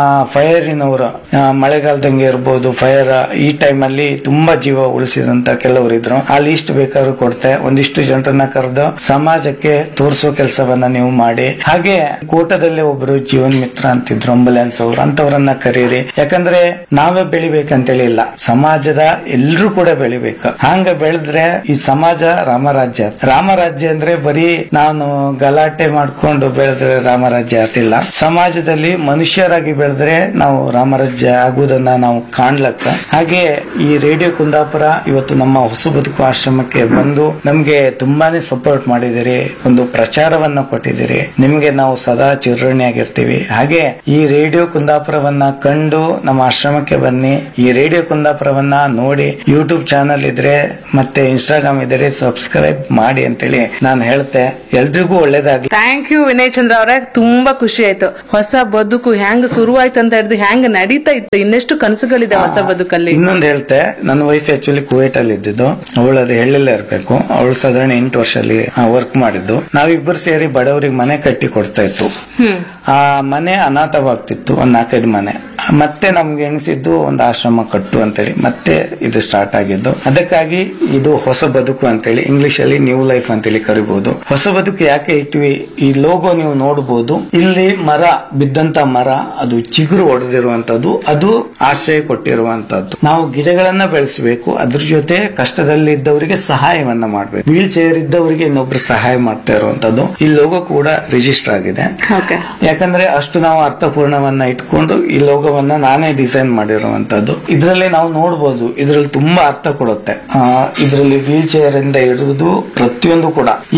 ಫೈರಿನವರು ಮಳೆಗಾಲದಂಗೆ ಇರ್ಬೋದು ಫೈರ್ ಈ ಟೈಮ್ ಅಲ್ಲಿ ತುಂಬಾ ಜೀವ ಉಳಿಸಿದಂತ ಕೆಲವರು ಇದ್ರು ಆ ಲೀಸ್ಟ್ ಬೇಕಾದ್ರೂ ಕೊಡ್ತೆ ಒಂದಿಷ್ಟು ಜನರನ್ನ ಕರೆದು ಸಮಾಜಕ್ಕೆ ತೋರಿಸೋ ಕೆಲಸವನ್ನ ನೀವು ಮಾಡಿ ಹಾಗೆ ಕೋಟದಲ್ಲಿ ಒಬ್ರು ಜೀವನ್ ಮಿತ್ರ ಅಂತಿದ್ರು ಅಂಬುಲೆನ್ಸ್ ಅವ್ರು ಅಂತವ್ರನ್ನ ಕರೀರಿ ಯಾಕಂದ್ರೆ ನಾವೇ ಬೆಳಿಬೇಕಂತೇಳಿ ಇಲ್ಲ ಸಮಾಜದ ಎಲ್ರೂ ಕೂಡ ಬೆಳಿಬೇಕು ಹಂಗ ಬೆಳೆದ್ರೆ ಈ ಸಮಾಜ ರಾಮರಾಜ್ಯ ಆತ್. ರಾಮರಾಜ್ಯ ಅಂದ್ರೆ ಬರೀ ನಾನು ಗಲಾಟೆ ಮಾಡ್ಕೊಂಡು ಬೆಳೆದ್ರೆ ರಾಮರಾಜ್ಯ ಆತಿಲ್ಲ ಸಮಾಜದಲ್ಲಿ ಮನುಷ್ಯರಾಗಿ ಬೆಳೆದ್ರೆ ನಾವು ರಾಮರಾಜ್ಯ ಆಗುವುದನ್ನ ನಾವು ಕಾಣ್ಲಕ್ಕ ಹಾಗೆ ಈ ರೇಡಿಯೋ ಕುಂದಾಪುರ ಇವತ್ತು ನಮ್ಮ ಹೊಸ ಬದುಕು ಆಶ್ರಮಕ್ಕೆ ಬಂದು ನಮ್ಗೆ ತುಂಬಾನೇ ಸಪೋರ್ಟ್ ಮಾಡಿದಿರಿ ಒಂದು ಪ್ರಚಾರವನ್ನ ಕೊಟ್ಟಿದ್ದೀರಿ ನಿಮ್ಗೆ ನಾವು ಸದಾ ಚಿರಋಣಿಯಾಗಿರ್ತೀವಿ ಹಾಗೆ ಈ ರೇಡಿಯೋ ಕುಂದಾಪುರವನ್ನ ಕಂಡು ನಮ್ಮ ಆಶ್ರಮಕ್ಕೆ ಬನ್ನಿ ಈ ರೇಡಿಯೋ ಕುಂದಾಪುರವನ್ನ ನೋಡಿ ಯೂಟ್ಯೂಬ್ ಚಾನಲ್ ಇದ್ರೆ ಮತ್ತೆ ಇನ್ಸ್ಟಾಗ್ರಾಮ್ ಇದ್ರೆ ಸಬ್ಸ್ಕ್ರೈಬ್ ಮಾಡಿ ಅಂತೇಳಿ ನಾನು ಹೇಳ್ತೆ ಎಲ್ರಿಗೂ ಒಳ್ಳೇದಾಗ್ಲಿ ಥ್ಯಾಂಕ್ ಯು ವಿನಯ್ ಚಂದ್ರ ಅವರೇ ತುಂಬಾ ಖುಷಿ ಆಯ್ತು ಹೊಸ ಬದುಕು ಹೆಂಗ್ ಶುರುವಾಯ್ತು ಅಂತ ಹಿಡಿದು ಹೆಂಗ್ ನಡೀತಾ ಇತ್ತು ಇನ್ನೆಷ್ಟು ಕನಸುಗಳಿದೆ ಹೊಸ ಬದುಕಲ್ಲಿ ಇನ್ನೊಂದು ಹೇಳ್ತೆ ನನ್ನ ವೈಫ್ ಆಕ್ಚುಲಿ ಕುವೈಟ್ ಅಲ್ಲಿ ಇದ್ದಿದ್ದು ಅವಳು ಅದು ಹೇಳಿಲ್ಲ ಇರ್ಬೇಕು ಅವಳು ಸಾಧಾರಣ ಎಂಟು ವರ್ಷ ಅಲ್ಲಿ ವರ್ಕ್ ಮಾಡಿದ್ದು ನಾವಿಬ್ಬರು ಸೇರಿ ಬಡವರಿಗೆ ಮನೆ ಕಟ್ಟಿ ಕೊಡ್ತಾ ಇತ್ತು ಆ ಮನೆ ಅನಾಥವಾಗ್ತಿತ್ತು ಒಂದ್ ನಾಲ್ಕೈದು ಮನೆ ಮತ್ತೆ ನಮ್ಗೆ ಎಣಿಸಿದ್ದು ಒಂದು ಆಶ್ರಮ ಕಟ್ಟು ಅಂತೇಳಿ ಮತ್ತೆ ಇದು ಸ್ಟಾರ್ಟ್ ಆಗಿದ್ದು ಅದಕ್ಕಾಗಿ ಇದು ಹೊಸ ಬದುಕು ಅಂತೇಳಿ ಇಂಗ್ಲಿಷ್ ಅಲ್ಲಿ ನ್ಯೂ ಲೈಫ್ ಅಂತೇಳಿ ಕರಿಬಹುದು ಹೊಸ ಬದುಕು ಯಾಕೆ ಇಟ್ವಿ ಈ ಲೋಗೋ ನೀವು ನೋಡಬಹುದು ಇಲ್ಲಿ ಮರ ಬಿದ್ದಂತ ಮರ ಅದು ಚಿಗುರು ಹೊಡೆದಿರುವಂತದ್ದು ಅದು ಆಶ್ರಯ ಕೊಟ್ಟಿರುವಂತದ್ದು ನಾವು ಗಿಡಗಳನ್ನ ಬೆಳೆಸಬೇಕು ಅದ್ರ ಜೊತೆ ಕಷ್ಟದಲ್ಲಿದ್ದವರಿಗೆ ಸಹಾಯವನ್ನ ಮಾಡಬೇಕು ವೀಲ್ ಚೇರ್ ಇದ್ದವರಿಗೆ ಇನ್ನೊಬ್ರು ಸಹಾಯ ಮಾಡ್ತಾ ಇರುವಂತದ್ದು ಈ ಲೋಗೋ ಕೂಡ ರಿಜಿಸ್ಟರ್ ಆಗಿದೆ ಯಾಕಂದ್ರೆ ಅಷ್ಟು ನಾವು ಅರ್ಥಪೂರ್ಣವನ್ನ ಇಟ್ಕೊಂಡು ಈ ಲೋಗೋವನ್ನ ನಾನೇ ಡಿಸೈನ್ ಮಾಡಿರುವಂತದ್ದು ಇದರಲ್ಲಿ ನಾವು ನೋಡಬಹುದು ಇದರಲ್ಲಿ ತುಂಬಾ ಅರ್ಥ ಕೊಡುತ್ತೆ ಇದರಲ್ಲಿ ವೀಲ್ ಚೇರ್ ಇಂದ ಹಿಡಿದು ಪ್ರತಿಯೊಂದು ಕೂಡ